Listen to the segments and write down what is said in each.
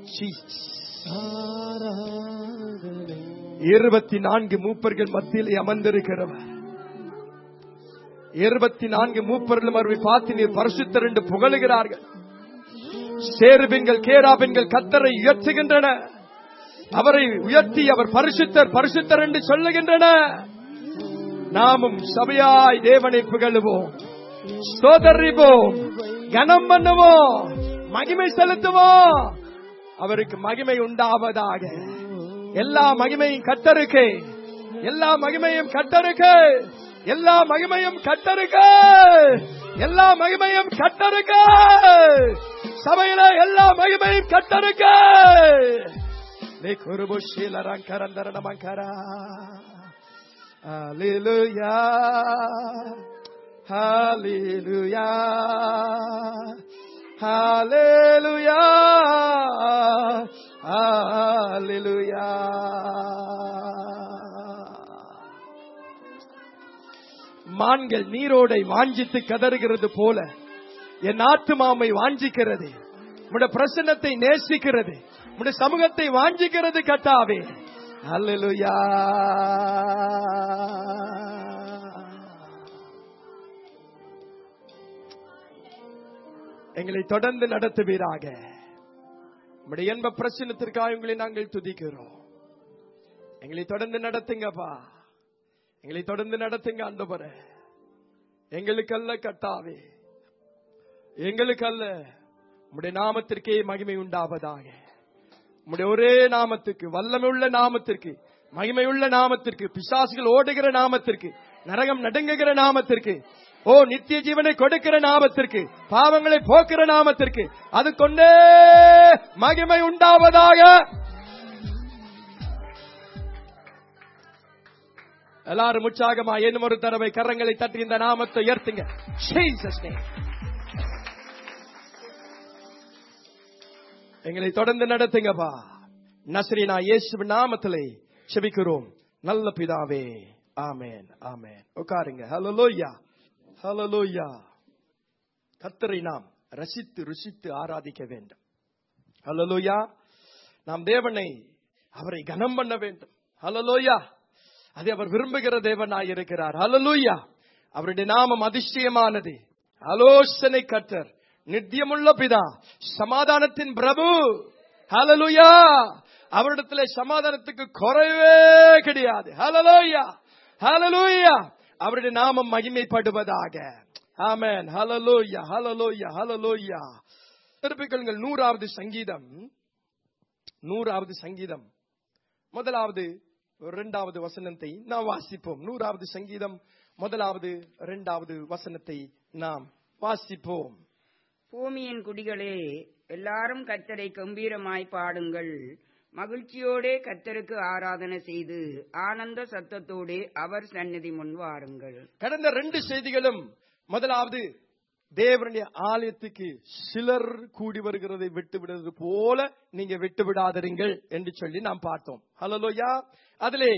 Jesus. ஆராதனை இருபத்தி நான்கு மூப்பர்கள் மத்தியிலே அமர்ந்திருக்கிறவர் இருபத்தி நான்கு மூப்பர்களும் அவரை பார்த்து நீர் பரிசுத்தர் என்று புகழுகிறார்கள் சேருபின்கள் கேராபின்கள் கத்தரை உயர்த்துகின்றன அவரை உயர்த்தி அவர் பரிசுத்தர் பரிசுத்தர் என்று சொல்லுகின்றன நாமும் சபையாய் தேவனை புகழுவோம் சோதரிப்போம் கனம் பண்ணுவோம் மகிமை செலுத்துவோம் அவருக்கு மகிமை உண்டாவதாக எல்லா மகிமையும் கத்தருக்கு எல்லா மகிமையும் கத்தருக்கு எல்லா மகிமையும் கத்தருக்கு எல்லா மகிமையும் கத்தருக்கு சபையில எல்லா மகிமையும் கத்தருக்கு நீ குருபுஷீலரங்கரந்தரணமங்கரா Hallelujah. Hallelujah. Hallelujah. Hallelujah. மான்கள் நீரோடை வாஞ்சித்து கதறுகிறது போல என் ஆத்துமாமை வாஞ்சிக்கிறது உடைய பிரசன்னத்தை நேசிக்கிறது உடைய சமூகத்தை வாஞ்சிக்கிறது கட்டாவே அல்லேலூயா எங்களை தொடர்ந்து நடத்துவீராக உடைய என்ப பிரச்சனத்திற்காக உங்களை நாங்கள் துதிக்கிறோம் எங்களை தொடர்ந்து நடத்துங்கப்பா எங்களை தொடர்ந்து நடத்துங்க ஆண்டவரே எங்களுக்கு அல்ல கட்டாவே எங்களுக்கு அல்ல உம்முடைய நாமத்திற்கே மகிமை உண்டாவதாக உம்முடைய ஒரே நாமத்துக்கு வல்லமையுள்ள நாமத்திற்கு மகிமையுள்ள நாமத்திற்கு பிசாசுகள் ஓடுகிற நாமத்திற்கு நரகம் நடுங்குகிற நாமத்திற்கு ஓ நித்திய ஜீவனை கொடுக்கிற நாமத்திற்கு பாவங்களை போக்குற நாமத்திற்கு அது கொண்டே மகிமை உண்டாவதாக எல்லாரும் உற்சாகமா இன்னும் ஒரு தடவை கரங்களை தட்டி இந்த நாமத்தை உயர்த்துங்க Jesus name. எங்களை தொடர்ந்து நடத்துங்கப்பா நஸ்ரீனா இயேசு நாமத்திலே செபிக்கிறோம் நல்ல பிதாவே ஆமென் ஆமென் உட்காருங்க ஹalleluya ஹalleluya கர்த்தரை நாம் ரசித்து ருசித்து ஆராதிக்க வேண்டும் ஹalleluya நாம் தேவனை அவரை கனம் பண்ண வேண்டும் ஹalleluya அதை அவர் விரும்புகிற தேவனாய் இருக்கிறார் ஹalleluya அவருடைய நாமம் அதிசயமானது ஆலோசனை கர்த்தர் நித்தியமுள்ள பிதா சமாதானத்தின் பிரபு ஹalleluya அவரிடத்துல சமாதானத்துக்கு குறைவே கிடையாது ஹalleluya ஹalleluya அவருடைய நாமம் மகிமைப்படுவதாக ஆமென் ஹalleluya ஹalleluya ஹalleluya திருப்பிக்கொள்ளுங்கள் நூறாவது சங்கீதம் நூறாவது சங்கீதம் முதலாவது இரண்டாவது வசனத்தை நாம் வாசிப்போம் நூறாவது சங்கீதம் முதலாவது இரண்டாவது வசனத்தை நாம் வாசிப்போம் பூமியின் குடிகளே எல்லாரும் கர்த்தரை கம்பீரமாய் பாடுங்கள் மகிழ்ச்சியோடே கர்த்தருக்கு ஆராதனை செய்து ஆனந்த சத்தத்தோடே அவர் சந்நிதி முன் வாருங்கள் கடந்த ரெண்டு செய்திகளும் முதலாவது தேவனுடைய ஆலயத்துக்கு சிலர் கூடி வருகிறதை விட்டு விடுறது போல நீங்க விட்டு விடாதீர்கள் என்று சொல்லி நாம் பார்த்தோம் ஹலோயா அதிலே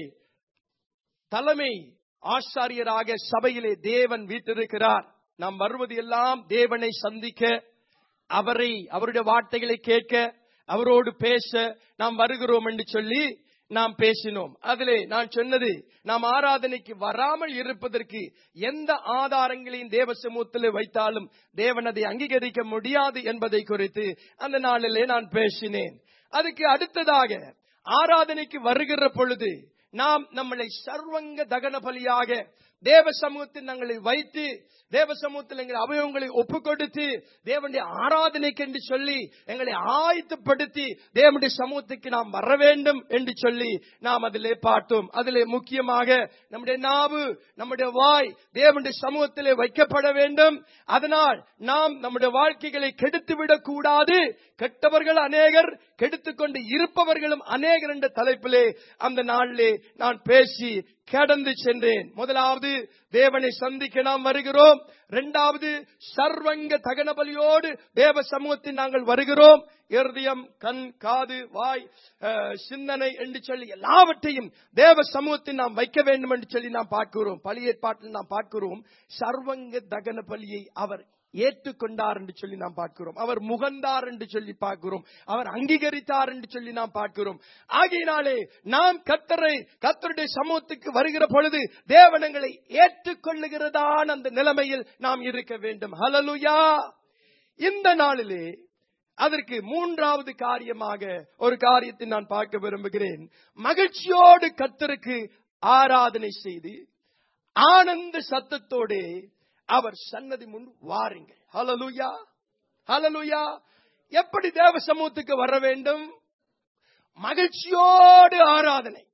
தலைமை ஆசாரியராக சபையிலே தேவன் வீட்டிருக்கிறார் நாம் வருவது எல்லாம் தேவனை சந்திக்க அவரை அவருடைய வார்த்தைகளை கேட்க அவரோடு பேச நாம் வருகிறோம் என்று சொல்லி நாம் பேசினோம் அதிலே நான் சொன்னது நாம் ஆராதனைக்கு வராமல் இருப்பதற்கு எந்த ஆதாரங்களையும் தேவ சமூகத்தில் வைத்தாலும் தேவன் அதை அங்கீகரிக்க முடியாது என்பதை குறித்து அந்த நாளிலே நான் பேசினேன் அதுக்கு அடுத்ததாக ஆராதனைக்கு வருகிற பொழுது நாம் நம்மளை சர்வங்க தகன பலியாக தேவ சமூகத்தில் நாங்களை வைத்து தேவ சமூகத்தில் எங்கள் அவயவங்களை ஒப்பு கொடுத்து தேவனுடைய ஆராதனைக்கு என்று சொல்லி எங்களை ஆயத்தப்படுத்தி தேவனுடைய சமூகத்துக்கு நாம் வர வேண்டும் என்று சொல்லி நாம் அதிலே பார்த்தோம் அதிலே முக்கியமாக நம்முடைய நாவு நம்முடைய வாய் தேவனுடைய சமூகத்திலே வைக்கப்பட வேண்டும் அதனால் நாம் நம்முடைய வாழ்க்கைகளை கெடுத்து விடக்கூடாது கெட்டவர்கள் அநேகர் கெடுத்துக்கொண்டு இருப்பவர்களும் அநேகர் என்ற தலைப்பிலே அந்த நாளிலே நான் பேசி கடந்து சென்றேன் முதலாவது தேவனை சந்திக்க நாம் வருகிறோம் இரண்டாவது சர்வங்க தகன பலியோடு தேவ சமூகத்தில் நாங்கள் வருகிறோம் இருதயம் கண் காது வாய் அஹ், சிந்தனை என்று சொல்லி எல்லாவற்றையும் தேவ சமூகத்தில் நாம் வைக்க வேண்டும் என்று சொல்லி நாம் பார்க்கிறோம் பலி ஏற்பாட்டில் நாம் பார்க்கிறோம் சர்வங்க தகன பலியை அவர் ஏற்றுக்கொண்டார் என்று சொல்லி நாம் பார்க்கிறோம் அவர் முகந்தார் என்று சொல்லி பார்க்கிறோம் அவர் அங்கீகரித்தார் என்று சொல்லி நாம் பார்க்கிறோம் ஆகையினாலே நாம் கத்தரை கத்தருடைய சமூகத்துக்கு வருகிற பொழுது தேவனங்களை ஏற்றுக்கொள்ளுகிறதான அந்த நிலைமையில் நாம் இருக்க வேண்டும் ஹலலுயா இந்த நாளிலே அதற்கு மூன்றாவது காரியமாக ஒரு காரியத்தை நான் பார்க்க விரும்புகிறேன் மகிழ்ச்சியோடு கத்தருக்கு ஆராதனை செய்து ஆனந்த சத்தத்தோடு அவர் சன்னதி முன் வாருங்கள் ஹலலுயா ஹலலுயா எப்படி தேவ சமூகத்துக்கு வர வேண்டும் மகிழ்ச்சியோடு ஆராதனை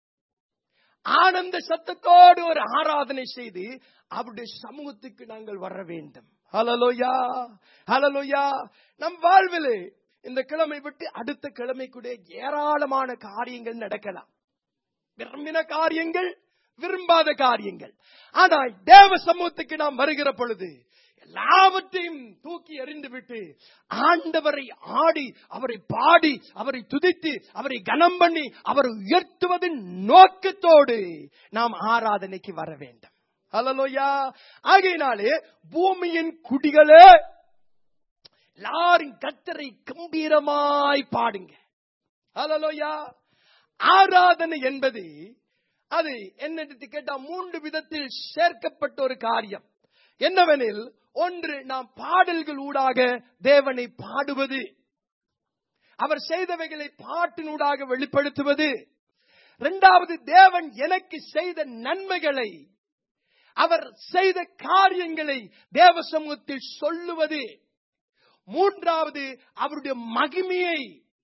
ஆனந்த சத்தத்தோடு ஒரு ஆராதனை செய்து அவருடைய சமூகத்துக்கு நாங்கள் வர வேண்டும் ஹலலோயா ஹலலோயா நம் வாழ்விலே இந்த கிழமை விட்டு அடுத்த கிழமை கூட ஏராளமான காரியங்கள் நடக்கலாம் விரும்பின காரியங்கள் விரும்பாத காரியங்கள் ஆனால் தேவ சமூகத்துக்கு நாம் வருகிற பொழுது எல்லாவற்றையும் தூக்கி எறிந்து விட்டு ஆண்டவரை ஆடி அவரை பாடி அவரை துதித்து அவரை கனம் பண்ணி அவரை உயர்த்துவதன் நோக்கத்தோடு நாம் ஆராதனைக்கு வர வேண்டும் ஹலலோயா ஆகையினாலே பூமியின் குடிகளே எல்லாரும் கத்தரை கம்பீரமாய் பாடுங்க ஹலலோயா ஆராதனை என்பது அது என்னென்று கேட்டா மூன்று விதத்தில் சேர்க்கப்பட்ட ஒரு காரியம் என்னவெனில் ஒன்று நாம் பாடல்கள் ஊடாக தேவனை பாடுவது அவர் செய்தவைகளை பாட்டினூடாக வெளிப்படுத்துவது இரண்டாவது தேவன் எனக்கு செய்த நன்மைகளை அவர் செய்த காரியங்களை தேவ சமூகத்தில் சொல்லுவது மூன்றாவது அவருடைய மகிமையை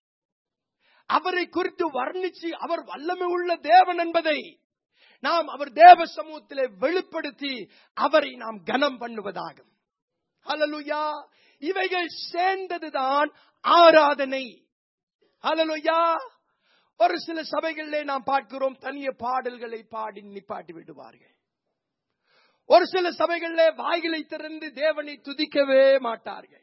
அவரை குறித்து வர்ணிச்சு அவர் வல்லமை உள்ள தேவன் என்பதை நாம் அவர் தேவ சமூகத்திலே வெளிப்படுத்தி அவரை நாம் கனம் பண்ணுவதாகும் ஹலலுயா இவைகள் சேர்ந்ததுதான் ஆராதனை ஹலலுயா ஒரு சில சபைகளிலே நாம் பார்க்கிறோம் தனிய பாடல்களை பாடி நிப்பாட்டி விடுவார்கள் ஒரு சில சபைகளிலே வாய்களை திறந்து தேவனை துதிக்கவே மாட்டார்கள்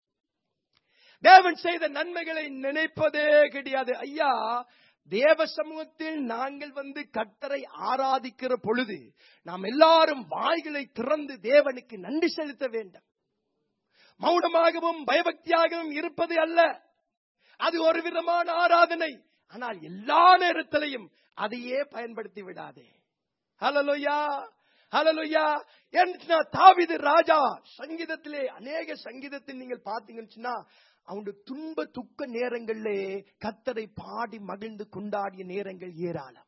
தேவன் செய்த நன்மைகளை நினைப்பதே கிடையாது ஐயா தேவ சமூகத்தில் நாங்கள் வந்து கத்தரை ஆராதிக்கிற பொழுது நாம் எல்லாரும் வாய்களை திறந்து தேவனுக்கு நன்றி செலுத்த வேண்டும் மௌனமாகவும் பயபக்தியாகவும் இருப்பது அல்ல அது ஒரு விதமான ஆராதனை ஆனால் எல்லா நேரத்திலையும் அதையே பயன்படுத்தி விடாதே ஹலலோயா ஹலலுயா என்ன தாவிது ராஜா சங்கீதத்திலே அநேக சங்கீதத்தை நீங்கள் பார்த்தீங்கன்னு சொன்னா அவனுடைய துன்ப துக்க நேரங்களிலே கத்தரை பாடி மகிழ்ந்து கொண்டாடிய நேரங்கள் ஏராளம்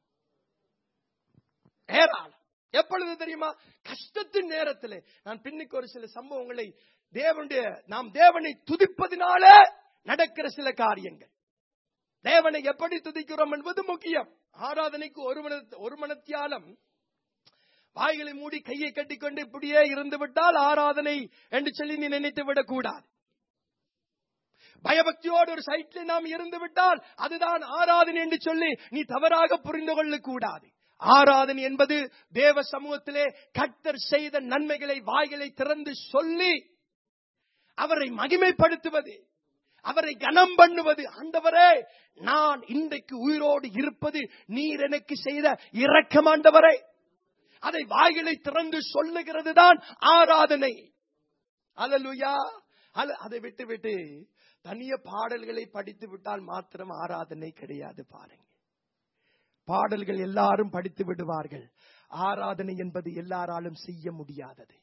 ஏராளம் எப்பொழுது தெரியுமா கஷ்டத்தின் நேரத்திலே நான் பின்னுக்கு ஒரு சில சம்பவங்களை தேவனுடைய நாம் தேவனை துதிப்பதினால நடக்கிற சில காரியங்கள் தேவனை எப்படி துதிக்கிறோம் என்பது முக்கியம் ஆராதனைக்கு ஒரு மன ஒரு மனத்தியாலம் வாய்களை மூடி கையை கட்டிக்கொண்டு இப்படியே இருந்து விட்டால் ஆராதனை என்று சொல்லி நீ நினைத்து விடக்கூடாது பயபக்தியோடு ஒரு சைட்ல நாம் இருந்து விட்டால் அதுதான் ஆராதனை என்று சொல்லி நீ தவறாக புரிந்து கொள்ள கூடாது ஆராதனை என்பது தேவ சமூகத்திலே கத்தர் செய்த நன்மைகளை வாய்களை திறந்து சொல்லி அவரை மகிமைப்படுத்துவது அவரை கனம் பண்ணுவது ஆண்டவரே நான் இன்றைக்கு உயிரோடு இருப்பது நீர் எனக்கு செய்த இரக்கம் ஆண்டவரே அதை வாய்களை திறந்து சொல்லுகிறது தான் ஆராதனை அலலுயா அல அதை விட்டு விட்டு தனிய பாடல்களை படித்து விட்டால் மாத்திரம் ஆராதனை கிடையாது பாருங்க பாடல்கள் எல்லாரும் படித்து விடுவார்கள் ஆராதனை என்பது எல்லாராலும் செய்ய முடியாதது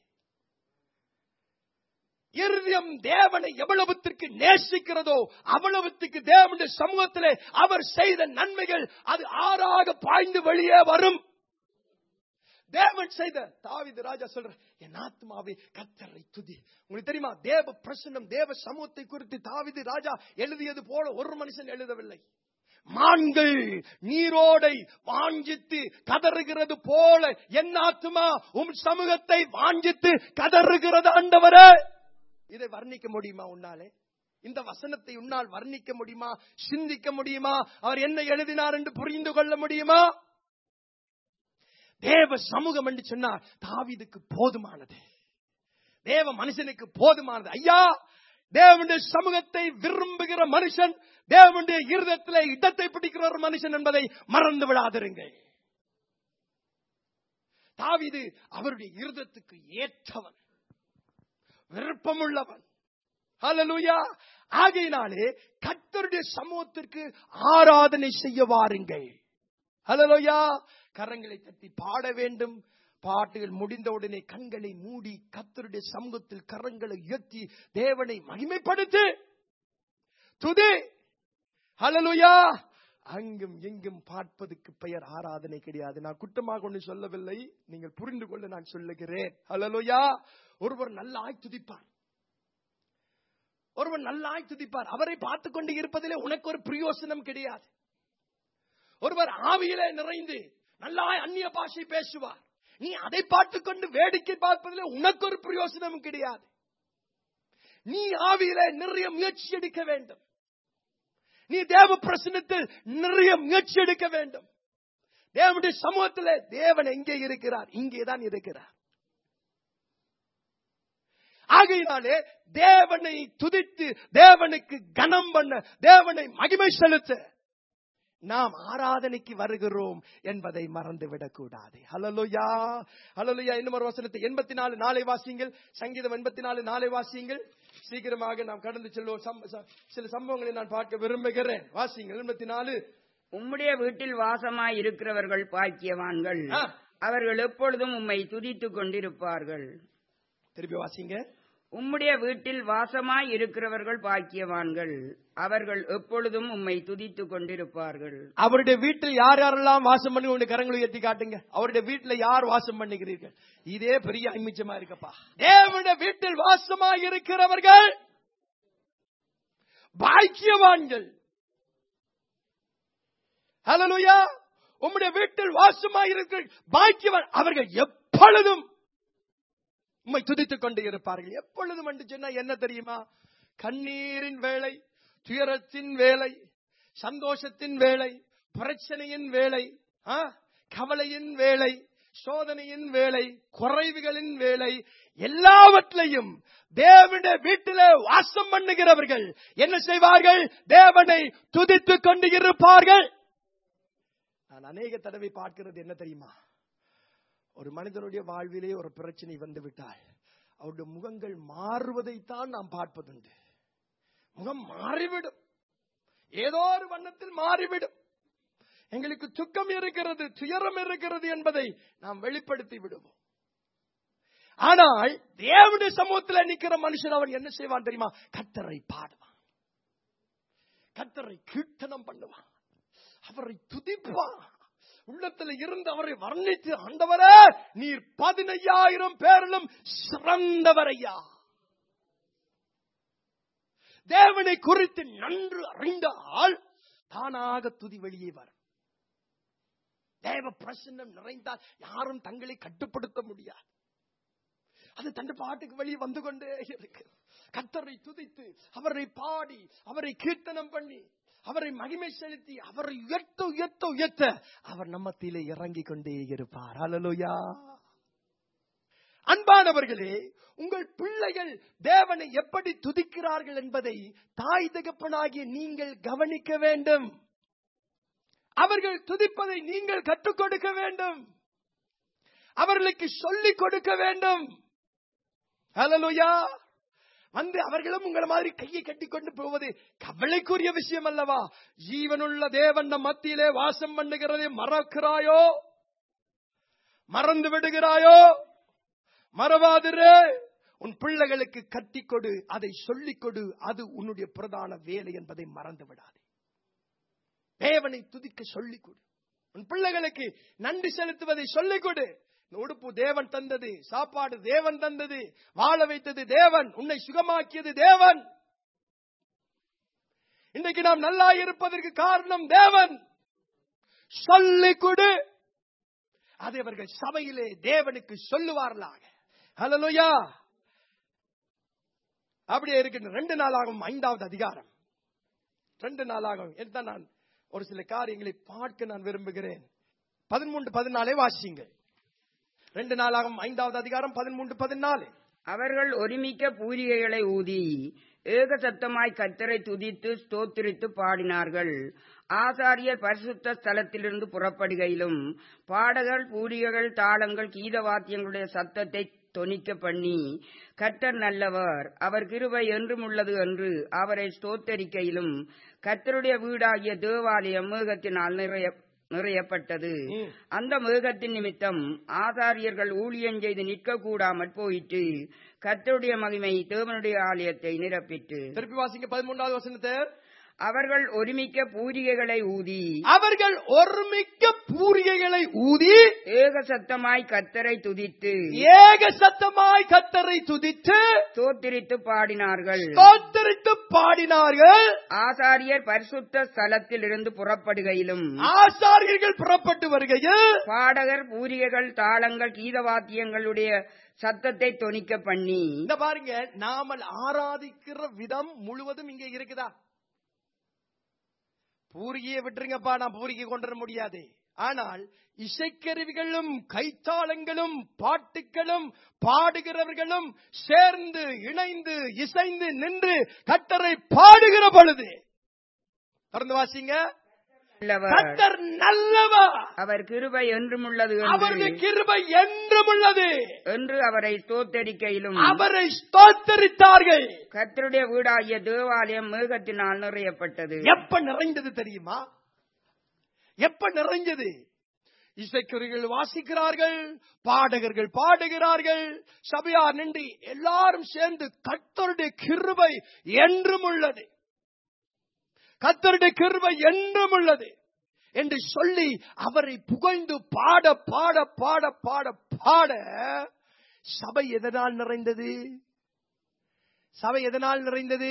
இருதயம் தேவனை எவ்வளவுத்திற்கு நேசிக்கிறதோ அவ்வளவுத்துக்கு தேவனுடைய சமூகத்திலே அவர் செய்த நன்மைகள் அது ஆறாக பாய்ந்து வெளியே வரும் தேவன் செய்த தாவிது ராஜா சொல்ற என் ஆத்மாவை கத்தரை துதி உங்களுக்கு தெரியுமா தேவ பிரசன்னம் தேவ சமூகத்தை குறித்து தாவிது ராஜா எழுதியது போல ஒரு மனுஷன் எழுதவில்லை மான்கள் நீரோடை வாஞ்சித்து கதறுகிறது போல என் ஆத்மா உம் சமூகத்தை வாஞ்சித்து கதறுகிறது ஆண்டவரே இதை வர்ணிக்க முடியுமா உன்னாலே இந்த வசனத்தை உன்னால் வர்ணிக்க முடியுமா சிந்திக்க முடியுமா அவர் என்ன எழுதினார் என்று புரிந்து கொள்ள முடியுமா தேவ சமூகம் என்று சொன்னார் தாவிதுக்கு போதுமானது தேவ மனுஷனுக்கு போதுமானது ஐயா தேவனுடைய சமூகத்தை விரும்புகிற மனுஷன் தேவனுடைய இருதத்திலே இடத்தை பிடிக்கிற ஒரு மனுஷன் என்பதை மறந்து விடாதிருங்கள் தாவிது அவருடைய இருதத்துக்கு ஏற்றவன் விருப்பமுள்ளவன் ஹalleluya ஆகையினாலே கர்த்தருடைய சமூகத்திற்கு ஆராதனை செய்ய வாருங்கள் ஹalleluya கரங்களை தட்டி பாட வேண்டும் பாட்டுகள் முடிந்தவுடனே கண்களை மூடி கர்த்தருடைய சமூகத்தில் கரங்களை உயர்த்தி தேவனை மகிமைப்படுத்து துதி ஹalleluya அங்கும் எங்கும் பார்ப்பதுக்கு பெயர் ஆராதனை கிடையாது நான் குற்றமாக ஒன்று சொல்லவில்லை நீங்கள் புரிந்து கொள்ள நான் சொல்லுகிறேன் ஹalleluya ஒருவர் நல்லாய் துதிப்பார் ஒருவர் நல்லாய் துதிப்பார் அவரை பார்த்து கொண்டு இருப்பதிலே உனக்கு ஒரு பிரயோசனம் கிடையாது ஒருவர் ஆவியிலே நிறைந்து நல்லாய் அந்நிய பாஷை பேசுவார் நீ அதை பார்த்துக் கொண்டு வேடிக்கை பார்ப்பதிலே உனக்கு ஒரு பிரயோசனம் கிடையாது நீ ஆவியிலே நிறைய முயற்சி எடுக்க வேண்டும் நீ தேவ பிரசனத்தில் நிறைய முயற்சி எடுக்க வேண்டும் தேவனுடைய சமூகத்தில் தேவன் எங்கே இருக்கிறார் இங்கேதான் இருக்கிறார் ஆகையினாலே தேவனை துதித்து தேவனுக்கு கனம் பண்ண தேவனை மகிமை செலுத்த நாம் ஆராதனைக்கு வருகிறோம் என்பதை மறந்துவிடக் கூடாது ஹலலுயா ஹலலுயா இன்னும் ஒரு வசனத்தை எண்பத்தி நாலு நாளை வாசியுங்கள் சங்கீதம் எண்பத்தி நாலு நாளை வாசியுங்கள் சீக்கிரமாக நாம் கடந்து செல்வோம் சம்- ச- சில சம்பவங்களை நான் பார்க்க விரும்புகிறேன் வாசியுங்கள் எண்பத்தி நாலு உம்முடைய வீட்டில் வாசமாய் இருக்கிறவர்கள் பாக்கியவான்கள் ஆ. அவர்கள் எப்பொழுதும் உம்மை துதித்துக் கொண்டிருப்பார்கள் திருப்பி வாசிங்க உம்முடைய வீட்டில் வாசமாய் இருக்கிறவர்கள் பாக்கியவான்கள் அவர்கள் எப்பொழுதும் உம்மை துதித்துக் கொண்டிருப்பார்கள் அவருடைய வீட்டில் யார் யாரெல்லாம் வாசம் பண்ணி உங்க கரங்களை உயர்த்தி காட்டுங்க அவருடைய வீட்டில் யார் வாசம் பண்ணுகிறீர்கள் இதே பெரிய ஐமிச்சமா இருக்கப்பா தேவனுடைய வீட்டில் வாசமாக இருக்கிறவர்கள் பாக்கியவான்கள் ஹalleluya உம்முடைய வீட்டில் வாசமாக இருக்கிற பாக்கியவான் அவர்கள் எப்பொழுதும் உம்மை துதித்துக் கொண்டு இருப்பார்கள் எப்பொழுதும் என்று சொன்னா என்ன தெரியுமா கண்ணீரின் வேலை துயரத்தின் வேலை சந்தோஷத்தின் வேலை பிரச்சனையின் வேலை ஆ, கவலையின் வேலை சோதனையின் வேலை குறைவுகளின் வேலை எல்லாவற்றையும் தேவனுடைய வீட்டிலே வாசம் பண்ணுகிறவர்கள் என்ன செய்வார்கள் தேவனை துதித்துக் கொண்டு இருப்பார்கள் நான் அநேக தடவை பார்க்கிறது என்ன தெரியுமா ஒரு மனிதனுடைய வாழ்விலே ஒரு பிரச்சனை வந்து விட்டால் அவருடைய முகங்கள் மாறுவதைத்தான் நாம் பார்ப்பதுண்டு முகம் மாறிவிடும் ஏதோ ஒரு வண்ணத்தில் மாறிவிடும் எங்களுக்கு துக்கம் இருக்கிறது துயரம் இருக்கிறது என்பதை நாம் வெளிப்படுத்தி விடுவோம் ஆனால் தேவனுடைய சமூகத்தில் நிக்கிற மனுஷன் அவன் என்ன செய்வான் தெரியுமா கத்தரை பாடுவான் கத்தரை கீர்த்தனம் பண்ணுவான் அவரை துதிப்பான் உள்ளத்தில் இருந்து அவரை வர்ணித்து ஆண்டவரே நீர் பதினையாயிரம் பேரிலும் சிறந்தவரையா தேவனை குறித்து நன்று அறிந்தால் தானாக துதி வெளியே வரும் தேவ பிரசன்னம் நிறைந்தால் யாரும் தங்களை கட்டுப்படுத்த முடியாது அது தன் பாட்டுக்கு வெளியே வந்து கொண்டே இருக்கு கத்தரை துதித்து அவரை பாடி அவரை கீர்த்தனம் பண்ணி அவரை மகிமை செலுத்தி அவரை உயர்த்த உயர்த்த உயர்த்த அவர் நம்மத்திலே இறங்கிக் கொண்டே இருப்பார் ஹalleluya அன்பானவர்களே உங்கள் பிள்ளைகள் தேவனை எப்படி துதிக்கிறார்கள் என்பதை தாய் தகப்பனாகிய நீங்கள் கவனிக்க வேண்டும் அவர்கள் துதிப்பதை நீங்கள் கற்றுக் கொடுக்க வேண்டும் அவர்களுக்கு சொல்லிக் கொடுக்க வேண்டும் ஹalleluya வந்து அவர்களும் உங்களை மாதிரி கையை கட்டி கொண்டு போவது கவலைக்குரிய விஷயம் அல்லவா ஜீவனுள்ள தேவன் நம் மத்தியிலே வாசம் பண்ணுகிறதை மறக்கிறாயோ மறந்து விடுகிறாயோ மறவாதிரு உன் பிள்ளைகளுக்கு கட்டிக் கொடு அதை சொல்லிக் கொடு அது உன்னுடைய பிரதான வேலை என்பதை மறந்து விடாதே தேவனை துதிக்க சொல்லிக் கொடு உன் பிள்ளைகளுக்கு நன்றி செலுத்துவதை சொல்லிக் கொடு இந்த உடுப்பு தேவன் தந்தது சாப்பாடு தேவன் தந்தது வாழ வைத்தது தேவன் உன்னை சுகமாக்கியது தேவன் இன்றைக்கு நாம் நல்லா இருப்பதற்கு காரணம் தேவன் சொல்லிக் கொடு அதை அவர்கள் சபையிலே தேவனுக்கு சொல்லுவார்களாக ஹalleluya அப்படியே இருக்கு ரெண்டு நாளாகும் ஐந்தாவது அதிகாரம் ரெண்டு நாளாகும் இதுதான் நான் ஒரு சில காரியங்களை பார்க்க நான் விரும்புகிறேன் பதிமூன்று பதினாலே வாசியுங்கள் ரெண்டு நாளாகும் ஐந்தாவது அதிகாரம் பதிமூன்று பதினாலு அவர்கள் ஒருமிக்க பூரிகைகளை ஊதி ஏக சத்தமாய் கத்தரை துதித்து ஸ்தோத்திரித்து பாடினார்கள் ஆசாரியர் பரிசுத்த ஸ்தலத்திலிருந்து புறப்படுகையிலும் பாடகர் பூரிகைகள் தாளங்கள் கீத வாத்தியங்களுடைய சத்தத்தை தொனிக்க பண்ணி கர்த்தர் நல்லவர் அவர் கிருபை என்றும் உள்ளது என்று அவரை ஸ்தோத்தரிக்கையிலும் கர்த்தருடைய வீடாகிய தேவாலயம் மேகத்தினால் நிறைய நிறையப்பட்டது ம். அந்த மேகத்தின் நிமித்தம் ஆசாரியர்கள் ஊழியம் செய்து நிற்க கூடாமற் போயிற்று கர்த்தருடைய மகிமை தேவனுடைய ஆலயத்தை நிரப்பிற்று திருப்பி வாசிங்க பதிமூன்றாவது வசனத்தை அவர்கள் ஒருமிக்க பூரிகைகளை ஊதி அவர்கள் ஒருமிக்க பூரிகைகளை ஊதி ஏக சத்தமாய் கர்த்தரை துதித்து ஏக சத்தமாய் கத்தரை துதித்து தோத்திரித்து பாடினார்கள் ஸ்தோத்தரித்து பாடினார்கள் ஆசாரியர் பரிசுத்த ஸ்தலத்தில் இருந்து புறப்படுகையிலும் ஆசாரியர்கள் புறப்பட்டு வருகையில் பாடகர் பூரிகைகள் தாளங்கள் கீதவாத்தியங்களுடைய சத்தத்தை தொனிக்க பண்ணி இந்த பாருங்க நாமல் ஆராதிக்கிற விதம் முழுவதும் இங்க இருக்குதா பூரிகையை விட்டுருங்கப்பா நான் பூரிகை கொண்டு வர முடியாது ஆனால் இசைக்கருவிகளும் கைத்தாளங்களும் பாட்டுகளும் பாடுகிறவர்களும் சேர்ந்து இணைந்து இசைந்து நின்று கட்டரை பாடுகிற பொழுது தொடர்ந்து வாசிங்க நல்லவர் கத்தர் நல்லவர் அவர் கிருபை என்றும் உள்ளது அவருடைய என்று கிருபை என்றும் உள்ளது என்று அவரை ஸ்தோத்தரிக்கையிலும் அவரை ஸ்தோத்தரித்தார்கள் கர்த்தருடைய வீடாகிய தேவாலயம் மேகத்தினால் நிறையப்பட்டது எப்ப நிறைந்தது தெரியுமா எப்ப நிறைஞ்சது இசைக்குறிகள் வாசிக்கிறார்கள் பாடகர்கள் பாடுகிறார்கள் சபையார் நின்று எல்லாரும் சேர்ந்து கர்த்தருடைய கிருபை என்றும் உள்ளது கர்த்தருடைய கிருபை என்றும் உள்ளது என்று சொல்லி அவரை புகழ்ந்து பாட பாட பாட பாட பாட சபை எதனால் நிறைந்தது சபை எதனால் நிறைந்தது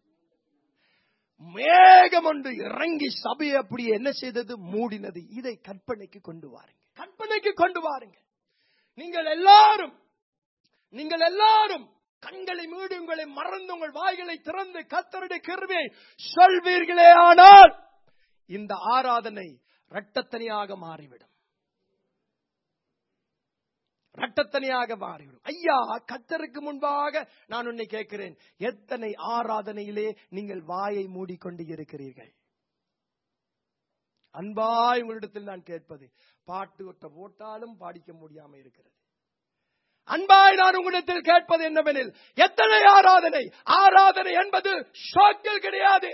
மேகம் ஒன்று இறங்கி சபையை அப்படியே என்ன செய்தது மூடினது இதை கற்பனைக்கு கொண்டு வாருங்க கற்பனைக்கு கொண்டு வாருங்க நீங்கள் எல்லாரும் நீங்கள் எல்லாரும் கண்களை மூடி உங்களை மறந்து உங்கள் வாய்களை திறந்து கத்தருடைய கிருபையை சொல்வீர்களே ஆனால் இந்த ஆராதனை இரட்டத்தனியாக மாறிவிடும் இரட்டத்தனியாக மாறிவிடும் ஐயா கத்தருக்கு முன்பாக நான் உன்னை கேட்கிறேன் எத்தனை ஆராதனையிலே நீங்கள் வாயை மூடிக்கொண்டு இருக்கிறீர்கள் அன்பாய் உங்களிடத்தில் நான் கேட்பது பாட்டு ஒட்ட போட்டாலும் பாடிக்க முடியாம இருக்கிறது அன்பாய் நான் உங்களிடத்தில் கேட்பது என்னவெனில் எத்தனை ஆராதனை ஆராதனை என்பது ஷோக்கில் கிடையாது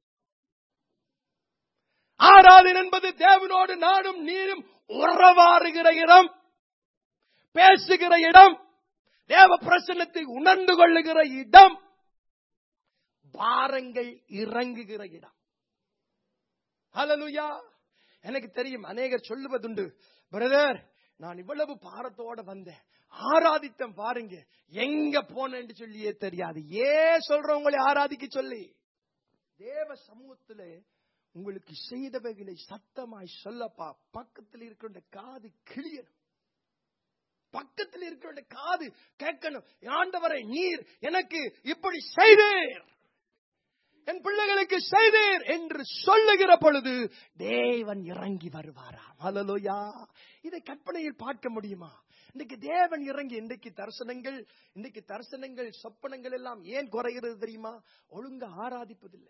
ஆராதனை என்பது தேவனோடு நாடும் நீரும் உறவாறுகிற இடம் பேசுகிற இடம் தேவ பிரசன்னத்தை உணர்ந்து கொள்ளுகிற இடம் பாரங்கள் இறங்குகிற இடம் ஹalleluya எனக்கு தெரியும் அநேகர் சொல்லுவதுண்டு பிரதர் நான் இவ்வளவு பாரத்தோட வந்தேன் ஆராதித்தம் பாருங்க எங்க போனேன்னு சொல்லியே தெரியாது ஏன் சொல்றவங்களை ஆராதிக்க சொல்லி தேவ சமூகத்திலே உங்களுக்கு செய்தவைகளை சத்தமாய் சொல்லப்பா பக்கத்தில் இருக்கிற காது கிளியணும் பக்கத்தில் இருக்கிற காது கேட்கணும் ஆண்டவரை நீர் எனக்கு இப்படி செய்தீர் என் பிள்ளைகளுக்கு செய்தீர் என்று சொல்லுகிற பொழுது தேவன் இறங்கி வருவாராம் ஹalleluya இதை கற்பனையில் பார்க்க முடியுமா இன்னைக்கு தேவன் இறங்கி இன்றைக்கு தரிசனங்கள் இன்னைக்கு தரிசனங்கள் சொப்பனங்கள் எல்லாம் ஏன் குறைகிறது தெரியுமா ஒழுங்கா ஆராதிப்பதில்லை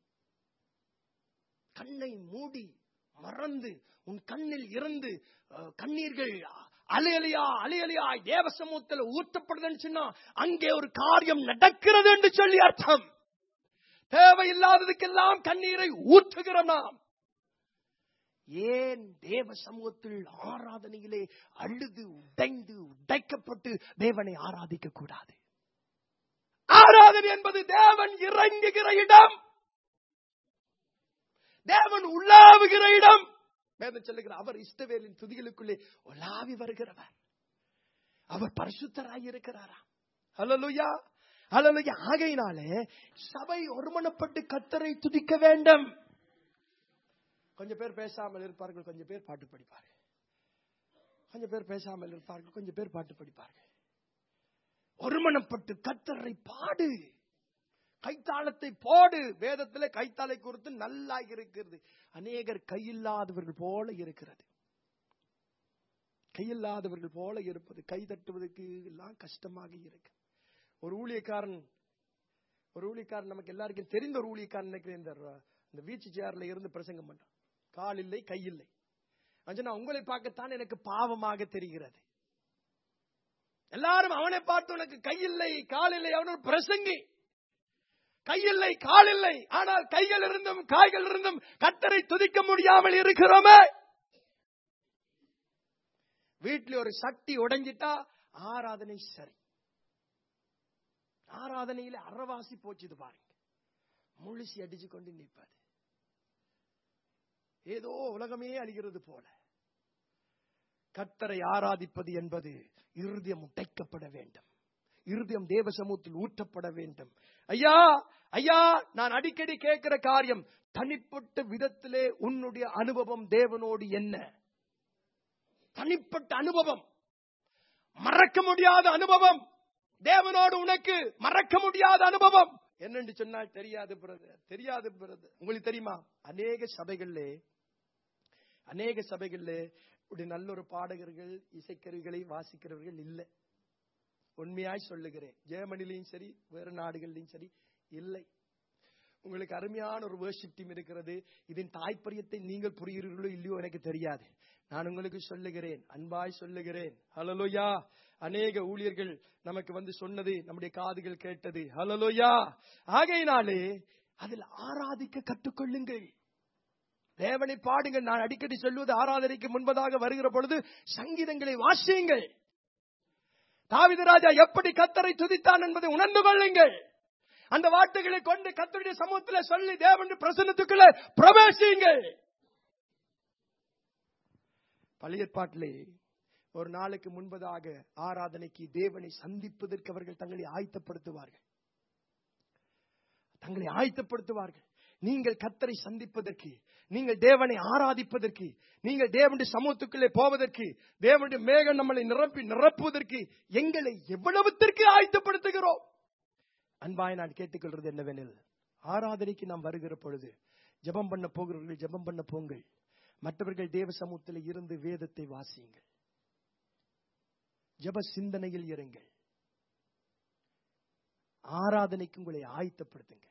கண்ணை மூடி மறந்து உன் கண்ணில் இருந்து அஹ், கண்ணீர்கள் அலையலையா அலையலையாய் தேவ சமூகத்தில் ஊற்றப்படுதுன்னு சொன்னா அங்கே ஒரு காரியம் நடக்கிறது என்று சொல்லி அர்த்தம் தேவையில்லாததுக்கெல்லாம் கண்ணீரை ஊற்றுகிறோம் நாம் ஏன் தேவ சமூகத்தில் ஆராதனையிலே அழுது உடைந்து உடைக்கப்பட்டு தேவனை ஆராதிக்க கூடாது ஆராதனை என்பது தேவன் இறங்குகிற இடம் தேவன் உள்ளாவுகிற இடம் வேதம் சொல்லுகிற அவர் இஷ்டவேலின் துதிகளுக்குள்ளே உலாவி வருகிறவர் அவர் பரிசுத்தராய் இருக்கிறாராம் ஹalleluya ஹalleluya ஆகையினாலே சபை ஒருமனப்பட்டு கத்தரை துதிக்க வேண்டும் கொஞ்சம் பேர் பேசாமல் இருப்பார்கள் கொஞ்சம் பேர் பாட்டு படிப்பார்கள் கொஞ்சம் பேர் பேசாமல் இருப்பார்கள் கொஞ்சம் பேர் பாட்டு படிப்பார்கள் ஒருமனப்பட்டு கத்தரை பாடு கைத்தாளத்தை போடு வேதத்திலே கைத்தாளை குறித்து நல்லா இருக்கிறது அநேகர் கையில்லாதவர்கள் போல இருக்கிறது கையில்லாதவர்கள் போல இருப்பது கை தட்டுவதற்கு எல்லாம் கஷ்டமாக இருக்கு ஒரு ஊழியக்காரன் ஒரு ஊழியக்காரன் நமக்கு எல்லாருக்கும் தெரிந்த ஒரு ஊழியக்காரன் நினைக்கிறேன் இந்த ர- இந்த வீச்சு சேர்ல இருந்து பிரசங்கம் பண்றான் கால் இல்லை கை இல்லை நான் சொன்னேன், உங்களை பார்க்கத்தான் எனக்கு பாவமாக தெரிகிறது எல்லாரும் அவனை பார்த்து உனக்கு கையில்லை காலில்லை அவன் ஒரு பிரசங்கி கையில்லை காலில்லை ஆனால் கைகள் இருந்தும் காய்கள் இருந்தும் கத்தரை துதிக்க முடியாமல் இருக்கிறோமே வீட்டில் ஒரு சக்தி உடைஞ்சிட்டா ஆராதனை சரி ஆராதனையில அறவாசி போச்சுது பாருங்க முழுசி அடிச்சு கொண்டு நிற்பது ஏதோ உலகமே அழிகிறது போல கத்தரை ஆராதிப்பது என்பது இருதயம் உடைக்கப்பட வேண்டும் இருதயம் தேவ சமூகத்தில் ஊற்றப்பட வேண்டும் ஐயா ஐயா நான் அடிக்கடி கேட்கிற காரியம் தனிப்பட்ட விதத்திலே உன்னுடைய அனுபவம் தேவனோடு என்ன தனிப்பட்ட அனுபவம் மறக்க முடியாத அனுபவம் தேவனோடு உனக்கு மறக்க முடியாத அனுபவம் என்னன்னு சொன்னால் தெரியாது பிரதர் தெரியாது பிரதர் உங்களுக்கு தெரியுமா அநேக சபைகளிலே அநேக சபைகளிலே இப்படி நல்ல ஒரு பாடகர்கள் இசைக்கருவிகளை வாசிக்கிறவர்கள் இல்லை உண்மையாய் சொல்லுகிறேன் ஜெர்மனிலையும் சரி வேறு நாடுகளிலும் சரி இல்லை உங்களுக்கு அருமையான ஒரு வேர்ஷிப் டீம் இருக்கிறது இதன் தாய்ப்பரியத்தை நீங்கள் புரிகிறீர்களோ இல்லையோ எனக்கு தெரியாது நான் உங்களுக்கு சொல்லுகிறேன் அன்பாய் சொல்லுகிறேன் ஹலலோயா அநேக ஊழியர்கள் நமக்கு வந்து சொன்னது நம்முடைய காதுகள் கேட்டது ஹலலோயா ஆகையினாலே அதில் ஆராதிக்க கற்றுக்கொள்ளுங்கள் தேவனை பாடுங்கள் நான் அடிக்கடி சொல்லுவது ஆராதனைக்கு முன்பதாக வருகிற பொழுது சங்கீதங்களை வாசியுங்கள் தாவித ராஜா எப்படி கத்தரை துதித்தான் என்பதை உணர்ந்து கொள்ளுங்கள் அந்த வார்த்தைகளை கொண்டு கத்தருடைய சமூகத்தில் சொல்லி தேவன் பிரசன்னத்துக்குள்ள பிரவேசியுங்கள் பழையற்பாட்டிலே ஒரு நாளுக்கு முன்பதாக ஆராதனைக்கு தேவனை சந்திப்பதற்கு அவர்கள் தங்களை ஆயத்தப்படுத்துவார்கள் தங்களை ஆயத்தப்படுத்துவார்கள் நீங்கள் கத்தரை சந்திப்பதற்கு நீங்கள் தேவனை ஆராதிப்பதற்கு நீங்கள் தேவனுடைய சமூகத்துக்குள்ளே போவதற்கு தேவனுடைய மேகம் நம்மளை நிரப்பி நிரப்புவதற்கு எங்களை எவ்வளவுத்திற்கு ஆயத்தப்படுத்துகிறோம் அன்பாய் நான் கேட்டுக்கொள்றது என்னவெனில் ஆராதனைக்கு நாம் வருகிற பொழுது ஜெபம் பண்ண போகிறவர்கள் ஜெபம் பண்ண போங்கள் மற்றவர்கள் தேவ சமூகத்தில் இருந்து வேதத்தை வாசியுங்கள் ஜெப சிந்தனையில் இருங்கள் ஆராதனைக்கு உங்களை ஆயத்தப்படுத்துங்கள்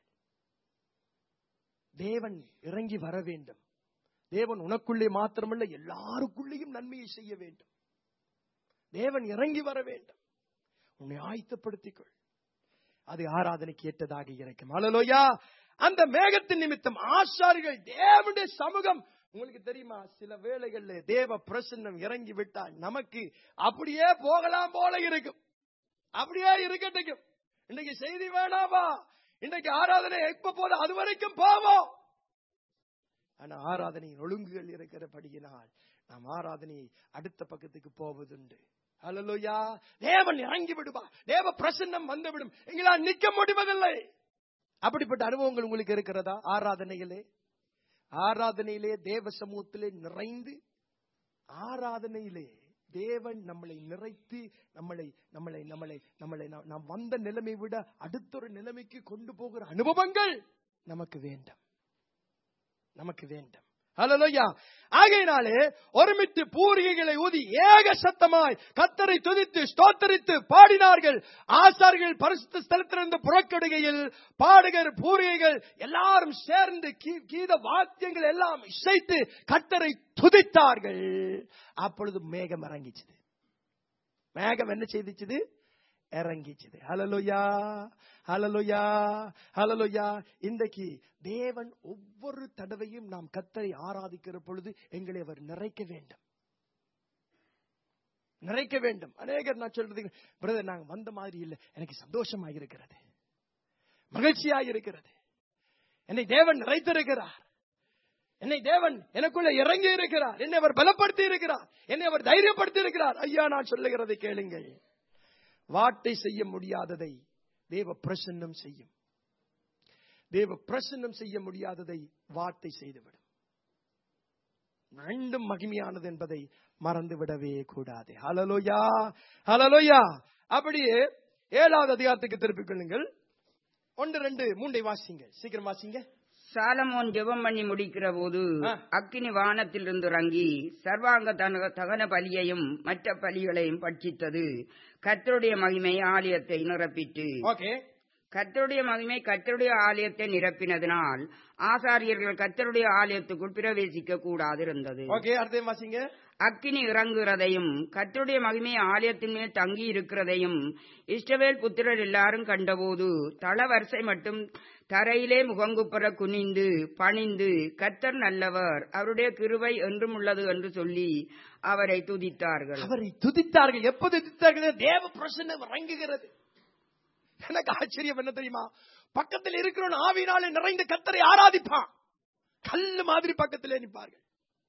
தேவன் இறங்கி வர வேண்டும் தேவன் உனக்குள்ளே மாத்திரமல்ல எல்லாருக்குள்ளேயும் நன்மையை செய்ய வேண்டும் தேவன் இறங்கி வர வேண்டும் உன்னை ஆயத்தப்படுத்திக்கொள் அது ஆராதனைக்கு ஏற்றதாக இருக்கும் அலலோயா அந்த மேகத்தின் நிமித்தம் ஆசாரிகள் தேவனுடைய சமூகம் உங்களுக்கு தெரியுமா சில வேளைகள்ல தேவ பிரசன்னம் இறங்கி விட்டால் நமக்கு அப்படியே போகலாம் போல இருக்கும் அப்படியே இருக்கட்டும் இன்னைக்கு செய்தி வேணாமா இன்னைக்கு ஆராதனை எப்ப போது அது வரைக்கும் போவோம் ஆனா ஆராதனையின் ஒழுங்குகள் இருக்கிறபடியினால் நாம் ஆராதனை அடுத்த பக்கத்துக்கு போவதுண்டு ஹalleluya தேவன் இறங்கி விடுவா தேவ பிரசன்னம் வந்துவிடும் எங்களால் நிக்க முடிவதில்லை அப்படிப்பட்ட அனுபவங்கள் உங்களுக்கு இருக்கிறதா ஆராதனையிலே ஆராதனையிலே தேவ சமூகத்திலே நிறைந்து ஆராதனையிலே தேவன் நம்மளை நிறைத்து நம்மளை நம்மளை நம்மளை நம்மளை நாம் நாம் வந்த நிலைமை விட அடுத்தொரு நிலைமைக்கு கொண்டு போகிற அனுபவங்கள் நமக்கு வேண்டும் நமக்கு வேண்டும் ஹalleluya ஆகையினாலே ஒருமித்து பூரிகைகளை ஊதி ஏக சத்தமாய் கத்தரை துதித்து ஸ்தோத்தரித்து பாடினார்கள் ஆசார்கள் பரிசுத்த ஸ்தலத்திலிருந்து புறக்கடுகையில் பாடுகர் பூரிகைகள் எல்லாரும் சேர்ந்து கீ- கீத வாத்தியங்கள் எல்லாம் இசைத்து கத்தரை துதித்தார்கள் அப்பொழுது மேகம் இறங்கிச்சது மேகம் என்ன செய்துச்சுது இறங்கிச்சது ஹலலுயா ஹலலுயா ஹலலுயா இன்றைக்கு தேவன் ஒவ்வொரு தடவையும் நாம் கத்தரை ஆராதிக்கிற பொழுது எங்களை அவர் நிறைக்க வேண்டும் நிறைக்க வேண்டும் அநேகர் நான் சொல்றது பிரதர் நாங்க வந்த மாதிரி இல்லை எனக்கு சந்தோஷமாக இருக்கிறது மகிழ்ச்சியாக இருக்கிறது என்னை தேவன் நிறைத்திருக்கிறார் என்னை தேவன் எனக்குள்ள இறங்கி இருக்கிறார் என்னை அவர் பலப்படுத்தி இருக்கிறார் என்னை அவர் தைரியப்படுத்தி இருக்கிறார் ஐயா நான் சொல்லுகிறதை கேளுங்கள் வார்த்தை செய்ய முடியாததை தேவ பிரசன்னம் செய்யும் தேவ பிரசன்னம் செய்ய முடியாததை வார்த்தை செய்துவிடும் ரெண்டும் மகிமையானது என்பதை மறந்து விடவே கூடாது ஹலலோயா ஹலலோயா அப்படியே ஏழாவது அதிகாரத்துக்கு திருப்பிக் கொள்ளுங்கள் ஒன்று ரெண்டு மூன்றை வாசிங்க சீக்கிரம் வாசிங்க சாலமோன் ஜெபம் பண்ணி முடிக்கிற போது ஆ. அக்கினி வானத்திலிருந்து இறங்கி சர்வாங்க தன- தகன பலியையும் மற்ற பலிகளையும் பட்சித்தது கர்த்தருடைய மகிமை ஆலயத்தை நிரப்பிட்டு ஓகே கர்த்தருடைய மகிமை கர்த்தருடைய ஆலயத்தை நிரப்பினதினால் ஆசாரியர்கள் கர்த்தருடைய ஆலயத்துக்குள் பிரவேசிக்க கூடாதிருந்தது ஓகே அடுத்த வாசிங்க அக்கினி இறங்குகிறதையும் கர்த்தருடைய மகிமை ஆலயத்தின் மேல் தங்கி இருக்கிறதையும் இஸ்ரவேல் புத்திரர் எல்லாரும் கண்டபோது தளவரிசை மட்டும் தரையிலே முகங்குப்புற குனிந்து பணிந்து கர்த்தர் நல்லவர் அவருடைய கிருபை என்றும் உள்ளது என்று சொல்லி அவரை துதித்தார்கள் அவரை துதித்தார்கள் எப்போது துதித்தார்கள் தேவ பிரசன்னம் இறங்குகிறது எனக்கு ஆச்சரியம் என்ன தெரியுமா பக்கத்தில் இருக்கிறவன் ஆவினாலே நிறைந்த கத்தரை ஆராதிப்பான் கல்லு மாதிரி பக்கத்திலே நிற்பார்கள்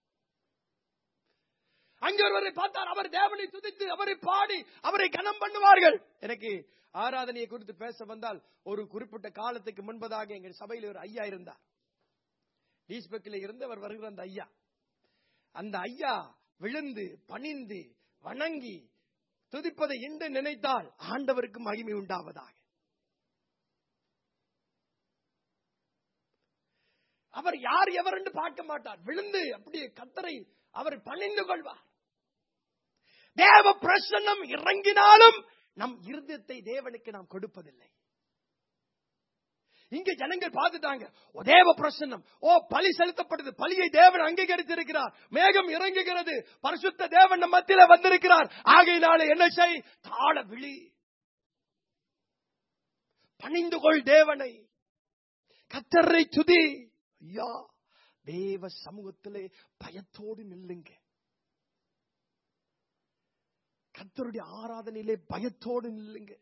அங்கே ஒருவரை பார்த்தார் அவர் தேவனை துதித்து அவரை பாடி அவரை கனம் பண்ணுவார்கள் எனக்கு ஆராதனையை குறித்து பேச வந்தால் ஒரு குறிப்பிட்ட காலத்துக்கு முன்பதாக எங்கள் சபையில் ஒரு ஐயா இருந்தார் டீஸ்பெக்கில் இருந்து அவர் வருகிற அந்த ஐயா அந்த ஐயா விழுந்து பணிந்து வணங்கி துதிப்பதை என்று நினைத்தால் ஆண்டவருக்கு மகிமை உண்டாவதாக அவர் யார் எவர் என்று பார்க்க மாட்டார் விழுந்து அப்படியே கத்தரை அவர் பணிந்து கொள்வார் தேவ பிரசன்னம் இறங்கினாலும் நம் இருதயத்தை தேவனுக்கு நாம் கொடுப்பதில்லை இங்க ஜனங்கள் பார்த்துட்டாங்க ஓ தேவ பிரசன்னம் ஓ பலி செலுத்தப்படுது பலியை தேவன் அங்கீகரித்திருக்கிறார் மேகம் இறங்குகிறது பரிசுத்த தேவன் நம் மத்தியில வந்திருக்கிறார் ஆகையினால என்ன செய் தாழ விழி பணிந்து கொள் தேவனை கத்தரை துதி ஐயா தேவ சமூகத்திலே பயத்தோடு நில்லுங்க கத்தருடைய ஆராதனையிலே பயத்தோடு நில்லுங்க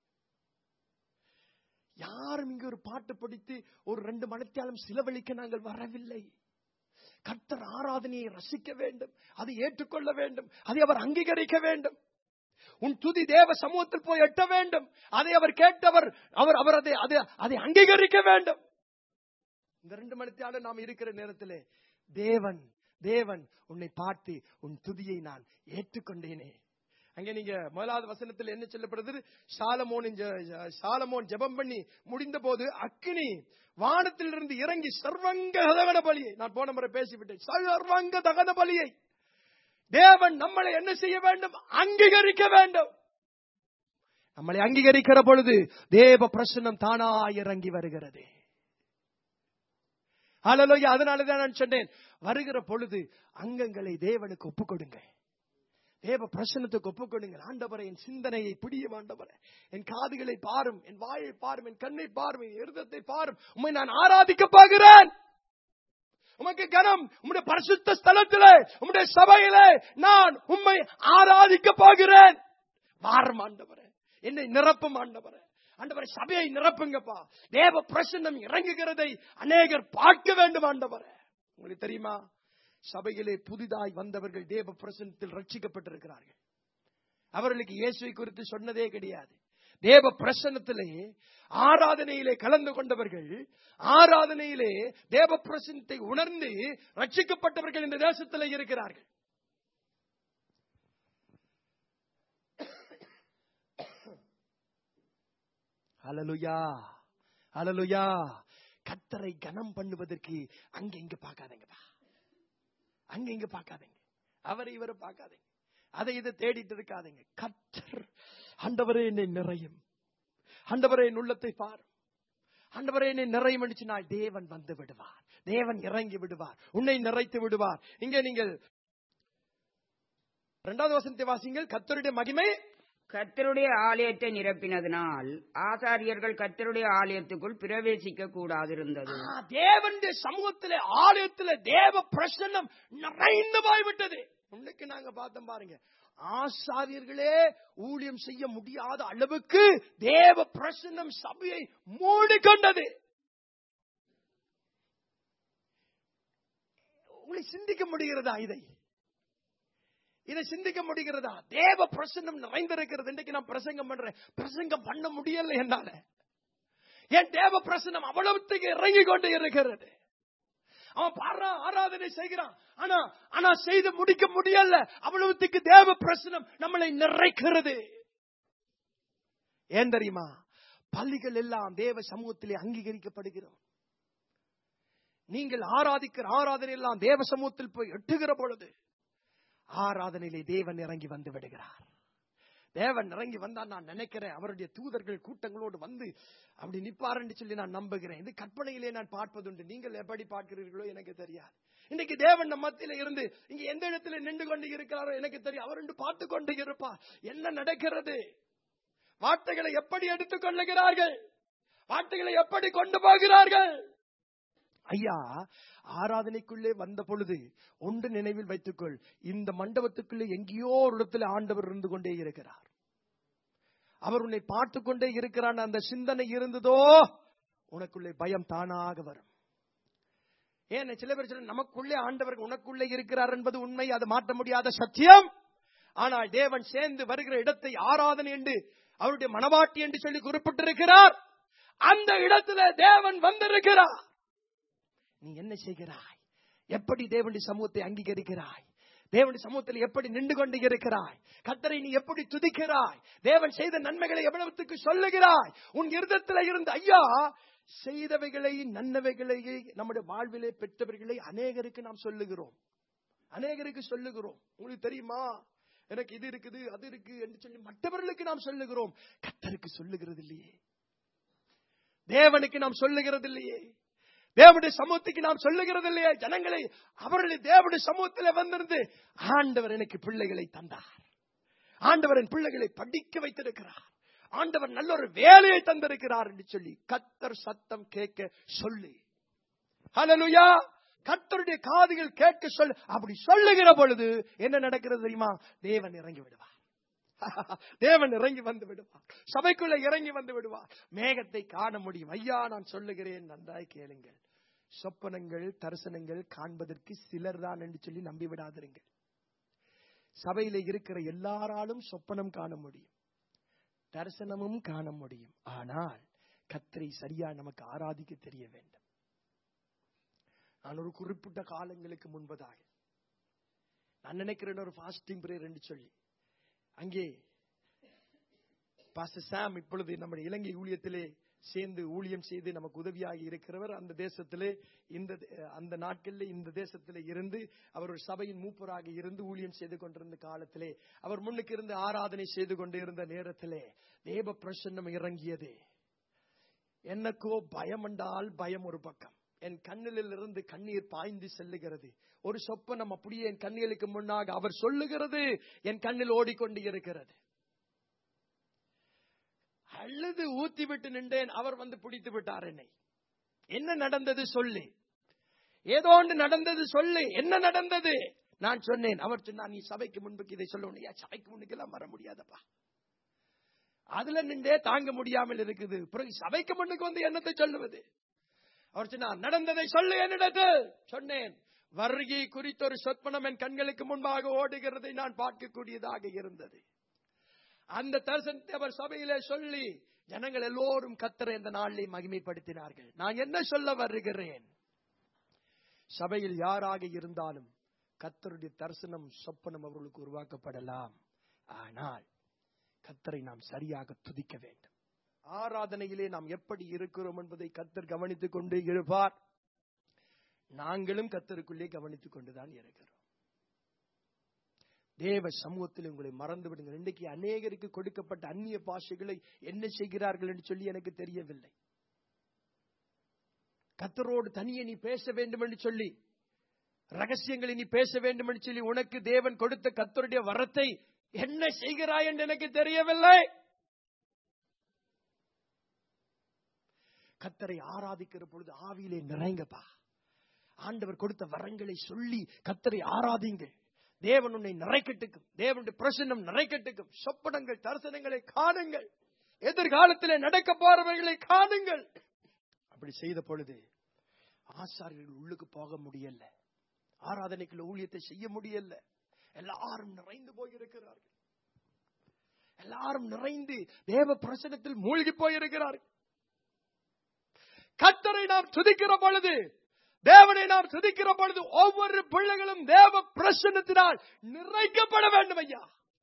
யாரும் இங்க ஒரு பாட்டு படித்து ஒரு ரெண்டு மணித்தாலும் சிலவழிக்க நாங்கள் வரவில்லை கர்த்தர் ஆராதனையை ரசிக்க வேண்டும் அதை ஏற்றுக்கொள்ள வேண்டும் அதை அவர் அங்கீகரிக்க வேண்டும் உன் துதி தேவ சமூகத்தில் போய் எட்ட வேண்டும் அதை அவர் கேட்டவர் அவர் அவர் அதை அதை அதை அங்கீகரிக்க வேண்டும் இந்த ரெண்டு மணித்தாலும் நாம் இருக்கிற நேரத்திலே தேவன் தேவன் உன்னை பார்த்து உன் துதியை நான் ஏற்றுக்கொண்டேனே அங்கே நீங்க முதலாவது வசனத்தில் என்ன சொல்லப்படுது சாலமோனின் ஜெ- சாலமோன் ஜெபம் பண்ணி முடிந்த போது அக்கினி வானத்திலிருந்து இறங்கி சர்வங்க தகன பலியை நான் போன முறை பேசிவிட்டேன் சர்வங்க தகன பலியை தேவன் நம்மளை என்ன செய்ய வேண்டும் அங்கீகரிக்க வேண்டும் நம்மளை அங்கீகரிக்கிற பொழுது தேவ பிரசன்னம் தானாய் இறங்கி வருகிறது ஹalleluya அதனாலதான் நான் சொன்னேன் வருகிற பொழுது அங்கங்களை தேவனுக்கு ஒப்புக் கொடுங்க தேவ பிரசனத்துக்கு ஒப்புக் கொடுங்கள் ஆண்டவரை என் சிந்தனையை பிடியும் ஆண்டவரே என் காதுகளை பாரும் என் வாயை பாரும் என் கண்ணை பாரும் என் இருதத்தை பாரும் உம்மை நான் ஆராதிக்க போகிறேன் உமக்கு கனம் உம்முடைய பரிசுத்த ஸ்தலத்திலே உம்முடைய சபையிலே நான் உம்மை ஆராதிக்க போகிறேன் வாரம் ஆண்டவரே என்னை நிரப்பும் ஆண்டவரே ஆண்டவரே சபையை நிரப்புங்கப்பா தேவ பிரசன்னம் இறங்குகிறதை அநேகர் பார்க்க வேண்டும் ஆண்டவரே உங்களுக்கு தெரியுமா சபையிலே புதிதாய் வந்தவர்கள் தேவ பிரசன்னத்தில் ரட்சிக்கப்பட்டிருக்கிறார்கள் அவர்களுக்கு இயேசுவை குறித்து சொன்னதே கிடையாது தேவ பிரசன்னத்திலே ஆராதனையிலே கலந்து கொண்டவர்கள் ஆராதனையிலே தேவ பிரசன்னத்தை உணர்ந்து ரட்சிக்கப்பட்டவர்கள் இந்த தேசத்திலே இருக்கிறார்கள் ஹalleluya ஹalleluya கத்தரை கனம் பண்ணுவதற்கு அங்க இங்க பார்க்காதீங்கப்பா அங்க இங்க பார்க்காதீங்க அவரை இவரை பார்க்காதீங்க அதை இதை தேடிட்டு இருக்காதீங்க கத்தர் ஆண்டவரே என்னை நிறையும் ஆண்டவரே என் உள்ளத்தை பார் ஆண்டவரே என்னை நிறையும் அடிச்சினால் தேவன் வந்து விடுவார் தேவன் இறங்கி விடுவார் உன்னை நிறைத்து விடுவார் இங்க நீங்கள் இரண்டாவது வசனத்தை வாசிங்கள் கத்தருடைய மகிமை கர்த்தருடைய ஆலயத்தை நிரப்பினதினால் ஆசாரியர்கள் கர்த்தருடைய ஆலயத்துக்குள் பிரவேசிக்க கூடாதிருந்தது ஆ, தேவனுடைய சமூகத்திலே ஆலயத்திலே தேவ பிரசன்னம் நிறைந்து போய்விட்டது இன்னைக்கு நாங்க பார்த்தோம் பாருங்க ஆசாரியர்களே ஊழியம் செய்ய முடியாத அளவுக்கு தேவ பிரசன்னம் சபையை மூடிக்கொண்டது உங்களை சிந்திக்க முடிகிறதா இதை இதை சிந்திக்க முடிகிறதா தேவ பிரசன்னம் நிறைந்திருக்கிறது இன்றைக்கு நான் பிரசங்கம் பண்றேன் பிரசங்கம் பண்ண முடியல என்னால என் தேவ பிரசனம் அவ்வளவுத்துக்கு இறங்கி கொண்டு இருக்கிறது அவன் பாடுறான் ஆராதனை செய்கிறான் ஆனா ஆனா செய்து முடிக்க முடியல அவ்வளவுத்துக்கு தேவ பிரசனம் நம்மளை நிறைக்கிறது ஏன் தெரியுமா பள்ளிகள் எல்லாம் தேவ சமூகத்திலே அங்கீகரிக்கப்படுகிறோம் நீங்கள் ஆராதிக்கிற ஆராதனை எல்லாம் தேவ சமூகத்தில் போய் எட்டுகிற பொழுது ஆராதனையிலே தேவன் இறங்கி வந்து விடுகிறார் தேவன் இறங்கி வந்தா நான் நினைக்கிறேன் அவருடைய தூதர்கள் கூட்டங்களோடு வந்து அப்படி நிப்பாருன்னு சொல்லி நான் நம்புகிறேன் இது கற்பனையிலே நான் பார்ப்பதுண்டு நீங்கள் எப்படி பார்க்கிறீர்களோ எனக்கு தெரியாது இன்னைக்கு தேவன் நம்ம மத்தியில இருந்து இங்க எந்த இடத்துல நின்று கொண்டு இருக்கிறாரோ எனக்கு தெரியும் அவர் என்று பார்த்து கொண்டு இருப்பா என்ன நடக்கிறது வார்த்தைகளை எப்படி எடுத்துக் கொள்ளுகிறார்கள் வார்த்தைகளை எப்படி கொண்டு போகிறார்கள் ஐயா ஆராதனைக்குள்ளே வந்த பொழுது ஒன்று நினைவில் வைத்துக்கொள் இந்த மண்டபத்துக்குள்ளே எங்கேயோ ஒரு இடத்துல ஆண்டவர் இருந்து கொண்டே இருக்கிறார் அவர் உன்னை பார்த்து கொண்டே இருக்கிறான் அந்த சிந்தனை இருந்ததோ உனக்குள்ளே பயம் தானாக வரும் ஏன் சில பேர் சொல்ல நமக்குள்ளே ஆண்டவர் உனக்குள்ளே இருக்கிறார் என்பது உண்மை அது மாற்ற முடியாத சத்தியம் ஆனால் தேவன் சேர்ந்து வருகிற இடத்தை ஆராதனை என்று அவருடைய மனவாட்டி என்று சொல்லி குறிப்பிட்டிருக்கிறார் அந்த இடத்துல தேவன் வந்திருக்கிறார் நீ என்ன செய்கிறாய் எப்படி தேவனுடைய சமூகத்தை அங்கீகரிக்கிறாய் தேவனுடைய சமூகத்தில் எப்படி நின்று கொண்டு இருக்கிறாய் கத்தரை நீ எப்படி துதிக்கிறாய் தேவன் செய்த நன்மைகளை எவ்வளவுக்கு சொல்லுகிறாய் உன் இருதத்தில் இருந்து ஐயா செய்தவைகளை நன்மைகளை நம்முடைய வாழ்விலே பெற்றவர்களை அநேகருக்கு நாம் சொல்லுகிறோம் அநேகருக்கு சொல்லுகிறோம் உங்களுக்கு தெரியுமா எனக்கு இது இருக்குது அது இருக்கு என்று சொல்லி மற்றவர்களுக்கு நாம் சொல்லுகிறோம் கத்தருக்கு சொல்லுகிறது இல்லையே தேவனுக்கு நாம் சொல்லுகிறது இல்லையே தேவனுடைய சமூகத்துக்கு நாம் சொல்லுகிறது இல்லையே ஜனங்களை அவர்களை தேவனுடைய சமூகத்தில் வந்திருந்து ஆண்டவர் எனக்கு பிள்ளைகளை தந்தார் ஆண்டவரின் பிள்ளைகளை படிக்க வைத்திருக்கிறார் ஆண்டவர் நல்ல ஒரு வேலையை தந்திருக்கிறார் என்று சொல்லி கத்தர் சத்தம் கேட்க சொல்லு ஹalleluya கத்தருடைய காதுகள் கேட்க சொல்லு அப்படி சொல்லுகிற பொழுது என்ன நடக்கிறது தெரியுமா தேவன் இறங்கி விடுவார் தேவன் இறங்கி வந்து விடுவார் சபைக்குள்ள இறங்கி வந்து விடுவார் மேகத்தை காண முடியும் ஐயா நான் சொல்லுகிறேன் நன்றாய் கேளுங்கள் சொப்பனங்கள் தரிசனங்கள் காண்பதற்கு சிலர் தான் என்று சொல்லி நம்பி விடாதிருங்கள் சபையில இருக்கிற எல்லாராலும் சொப்பனம் காண முடியும் தரிசனமும் காண முடியும் ஆனால் கத்தரை சரியா நமக்கு ஆராதிக்க தெரிய வேண்டும் நான் ஒரு குறிப்பிட்ட காலங்களுக்கு முன்பதாக நான் நினைக்கிறேன் ஒரு ஃபாஸ்டிங் பிரேயர் என்று சொல்லி அங்கே பாஸ்டர் சாம் இப்பொழுது நம்முடைய இலங்கை ஊழியத்திலே சேர்ந்து ஊழியம் செய்து நமக்கு உதவியாக இருக்கிறவர் அந்த தேசத்திலே இந்த அந்த நாட்களில் இந்த தேசத்திலே இருந்து அவர் ஒரு சபையின் மூப்பராக இருந்து ஊழியம் செய்து கொண்டிருந்த காலத்திலே அவர் முன்னுக்கு இருந்து ஆராதனை செய்து கொண்டு இருந்த நேரத்திலே தேவ பிரசன்னம் இறங்கியது எனக்கோ பயம் என்றால் பயம் ஒரு பக்கம் என் கண்ணிலில் இருந்து கண்ணீர் பாய்ந்து செல்லுகிறது ஒரு சொப்பனம் அப்படியே என் கண்ணிகளுக்கு முன்னாக அவர் சொல்லுகிறது என் கண்ணில் ஓடிக்கொண்டு இருக்கிறது அழுது ஊத்தி விட்டு நின்றேன் அவர் வந்து பிடித்து விட்டார் என்னை என்ன நடந்தது சொல்லு ஏதோ ஒன்று நடந்தது சொல்லு என்ன நடந்தது நான் சொன்னேன் அவர் சொன்னார் நீ சபைக்கு முன்புக்கு இதை சொல்ல சபைக்கு முன்னுக்கு எல்லாம் வர முடியாதப்பா அதுல நின்றே தாங்க முடியாமல் இருக்குது பிறகு சபைக்கு முன்னுக்கு வந்து என்னத்தை சொல்லுவது அவர் சொன்னார் நடந்ததை சொல்லு என்னிடத்தில் சொன்னேன் வருகை குறித்த ஒரு சொற்பனம் என் கண்களுக்கு முன்பாக ஓடுகிறதை நான் பார்க்கக்கூடியதாக இருந்தது அந்த தரிசனத்தை அவர் சபையிலே சொல்லி ஜனங்கள் எல்லோரும் கத்தரை இந்த நாளிலே மகிமைப்படுத்தினார்கள் நான் என்ன சொல்ல வருகிறேன் சபையில் யாராக இருந்தாலும் கத்தருடைய தரிசனம் சொப்பனம் அவர்களுக்கு உருவாக்கப்படலாம் ஆனால் கத்தரை நாம் சரியாக துதிக்க வேண்டும் ஆராதனையிலே நாம் எப்படி இருக்கிறோம் என்பதை கத்தர் கவனித்துக் கொண்டு இருப்பார் நாங்களும் கத்தருக்குள்ளே கவனித்துக் கொண்டுதான் இருக்கிறோம் தேவ சமூகத்தில் உங்களை மறந்து விடுங்கள் இன்றைக்கு அநேகருக்கு கொடுக்கப்பட்ட அந்நிய பாஷைகளை என்ன செய்கிறார்கள் என்று சொல்லி எனக்கு தெரியவில்லை கத்தரோடு தனியே நீ பேச வேண்டும் என்று சொல்லி ரகசியங்களை நீ பேச வேண்டும் என்று சொல்லி உனக்கு தேவன் கொடுத்த கத்தருடைய வரத்தை என்ன செய்கிறாய் என்று எனக்கு தெரியவில்லை கத்தரை ஆராதிக்கிற பொழுது ஆவியிலே நிறைங்கப்பா ஆண்டவர் கொடுத்த வரங்களை சொல்லி கத்தரை ஆராதிங்கள் தேவன் உன்னை நிறைக்கட்டுக்கும் தேவனுடைய பிரசன்னம் நிறைக்கட்டுக்கும் சொப்பனங்கள் தரிசனங்களை காணுங்கள் எதிர்காலத்திலே நடக்க போறவர்களை காணுங்கள் அப்படி செய்த பொழுது ஆசாரியர்கள் உள்ளுக்கு போக முடியல ஆராதனைக்குள்ள ஊழியத்தை செய்ய முடியல எல்லாரும் நிறைந்து போயிருக்கிறார்கள் எல்லாரும் நிறைந்து தேவ பிரசனத்தில் மூழ்கி போயிருக்கிறார்கள் கத்தரை நாம் துதிக்கிற பொழுது தேவனை நாம் துதிக்கிற பொழுது ஒவ்வொரு பிள்ளைகளும் தேவ பிரசன்னத்தினால் நிறைக்கப்பட வேண்டும் ஐயா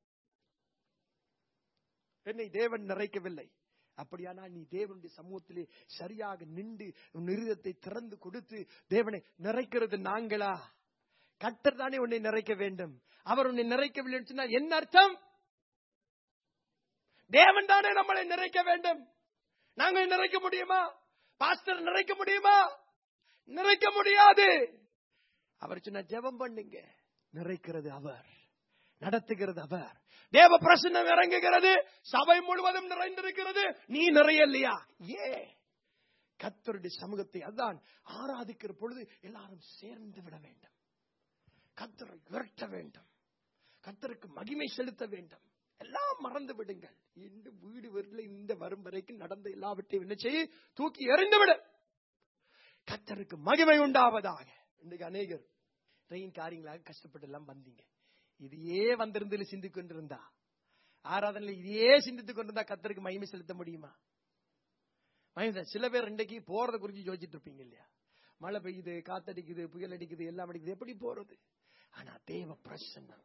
என்னை தேவன் நிறைக்கவில்லை அப்படியானால் நீ தேவனுடைய சமூகத்திலே சரியாக நின்று உன் இருதத்தை திறந்து கொடுத்து தேவனை நிறைக்கிறது நாங்களா கத்தர் தானே உன்னை நிறைக்க வேண்டும் அவர் உன்னை நிறைக்கவில்லை சொன்னால் என்ன அர்த்தம் தேவன் தானே நம்மளை நிறைக்க வேண்டும் நாங்கள் நிறைக்க முடியுமா பாஸ்டர் நிறைக்க முடியுமா நிறைக்க முடியாது அவர் சொன்ன ஜெபம் பண்ணுங்க நிறைக்கிறது அவர் நடத்துகிறது அவர் தேவ பிரசன்னம் இறங்குகிறது சபை முழுவதும் நிறைந்திருக்கிறது நீ நிறையலையா ஏ கத்தருடைய சமூகத்தை அதான் ஆராதிக்கிற பொழுது எல்லாரும் சேர்ந்து விட வேண்டும் கத்தரை உயர்த்த வேண்டும் கத்தருக்கு மகிமை செலுத்த வேண்டும் எல்லாம் மறந்து விடுங்கள் இந்த வீடு வரல இந்த வரும் வரைக்கும் நடந்த எல்லாவற்றையும் என்ன செய்ய தூக்கி எறிந்து விடு கத்தருக்கு மகிமை உண்டாவதாக இன்றைக்கு அநேகர் ட்ரெயின் காரியங்களாக கஷ்டப்பட்டு எல்லாம் வந்தீங்க இதையே வந்திருந்து சிந்திக் கொண்டிருந்தா ஆராதனையில் இதையே சிந்தித்துக் கொண்டிருந்தா கத்தருக்கு மகிமை செலுத்த முடியுமா மகிமை சில பேர் இன்றைக்கு போறதை குறித்து யோசிச்சுட்டு இருப்பீங்க இல்லையா மழை பெய்யுது காத்தடிக்குது புயல் அடிக்குது எல்லாம் அடிக்குது எப்படி போறது ஆனா தேவ பிரசன்னம்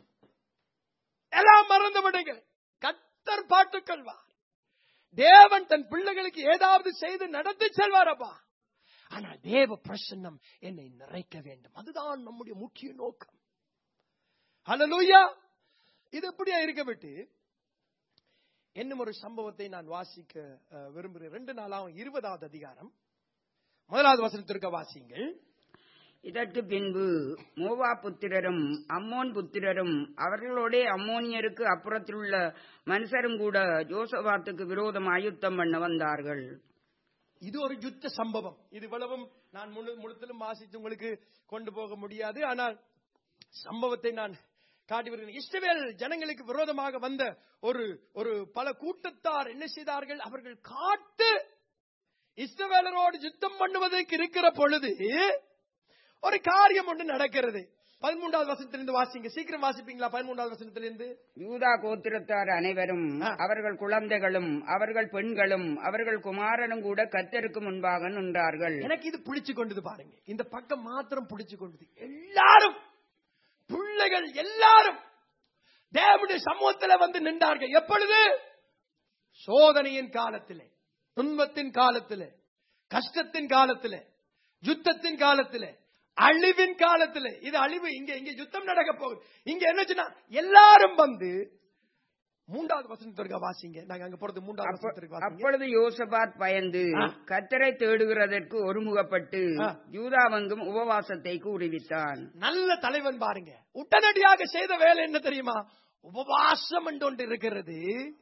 எல்லாம் மறந்து விடுங்க கத்தர் பாட்டுக்கொள்வார் தேவன் தன் பிள்ளைகளுக்கு ஏதாவது செய்து நடத்தி செல்வாரப்பா ஆனால் தேவ பிரசன்னம் என்னை நிறைக்க வேண்டும் அதுதான் நம்முடைய முக்கிய நோக்கம் ஹalleluya இது எப்படியா இருக்க விட்டு இன்னும் ஒரு சம்பவத்தை நான் வாசிக்க அஹ், விரும்புகிறேன் ரெண்டு நாளாகும் இருபதாவது அதிகாரம் முதலாவது வசனத்திற்கு வாசிங்கள் இதற்கு பின்பு மோவா புத்திரரும் அம்மோன் புத்திரரும் அவர்களோடே அம்மோனியருக்கு அப்புறத்திலுள்ள மனுஷரும் கூட ஜோசபாத்துக்கு விரோதமாக யுத்தம் பண்ண வந்தார்கள் இது ஒரு யுத்த சம்பவம் இது இவ்வளவும் நான் முழு முழுத்திலும் வாசித்து உங்களுக்கு கொண்டு போக முடியாது ஆனால் சம்பவத்தை நான் காட்டி வருகிறேன் இஸ்ரவேல் ஜனங்களுக்கு விரோதமாக வந்த ஒரு ஒரு பல கூட்டத்தார் என்ன செய்தார்கள் அவர்கள் காட்டு இஸ்ரவேலரோடு யுத்தம் பண்ணுவதற்கு இருக்கிற பொழுது ஒரு காரியம் ஒன்று நடக்கிறது பதிமூன்றாவது வசனத்திலிருந்து வாசிங்க சீக்கிரம் வாசிப்பீங்களா பதிமூன்றாவது வசனத்திலிருந்து யூதா கோத்திரத்தார் அனைவரும் ஆ. அவர்கள் குழந்தைகளும் அவர்கள் பெண்களும் அவர்கள் குமாரனும் கூட கத்தருக்கு முன்பாக நின்றார்கள் எனக்கு இது பிடிச்சு கொண்டது பாருங்க இந்த பக்கம் மாத்திரம் பிடிச்சு கொண்டது எல்லாரும் பிள்ளைகள் எல்லாரும் தேவனுடைய சமூகத்தில் வந்து நின்றார்கள் எப்பொழுது சோதனையின் காலத்திலே துன்பத்தின் காலத்திலே கஷ்டத்தின் காலத்திலே யுத்தத்தின் காலத்திலே அழிவின் காலத்திலே இது அழிவு இங்க இங்க யுத்தம் நடக்க போகுது இங்க என்ன சொன்னா எல்லாரும் வந்து மூன்றாவது வசனத்திற்கு வாசிங்க நாங்க அங்க போறது மூன்றாவது அப்ப- வசனத்திற்கு வாசிங்க அப்பொழுது யோசபாத் பயந்து ஆ. கத்தரை தேடுகிறதற்கு ஒருமுகப்பட்டு ஆ. யூதாவெங்கும் உபவாசத்தை கூறிவிட்டான் நல்ல தலைவன் பாருங்க உடனடியாக செய்த வேலை என்ன தெரியுமா உபவாசம் என்று ஒன்று இருக்கிறது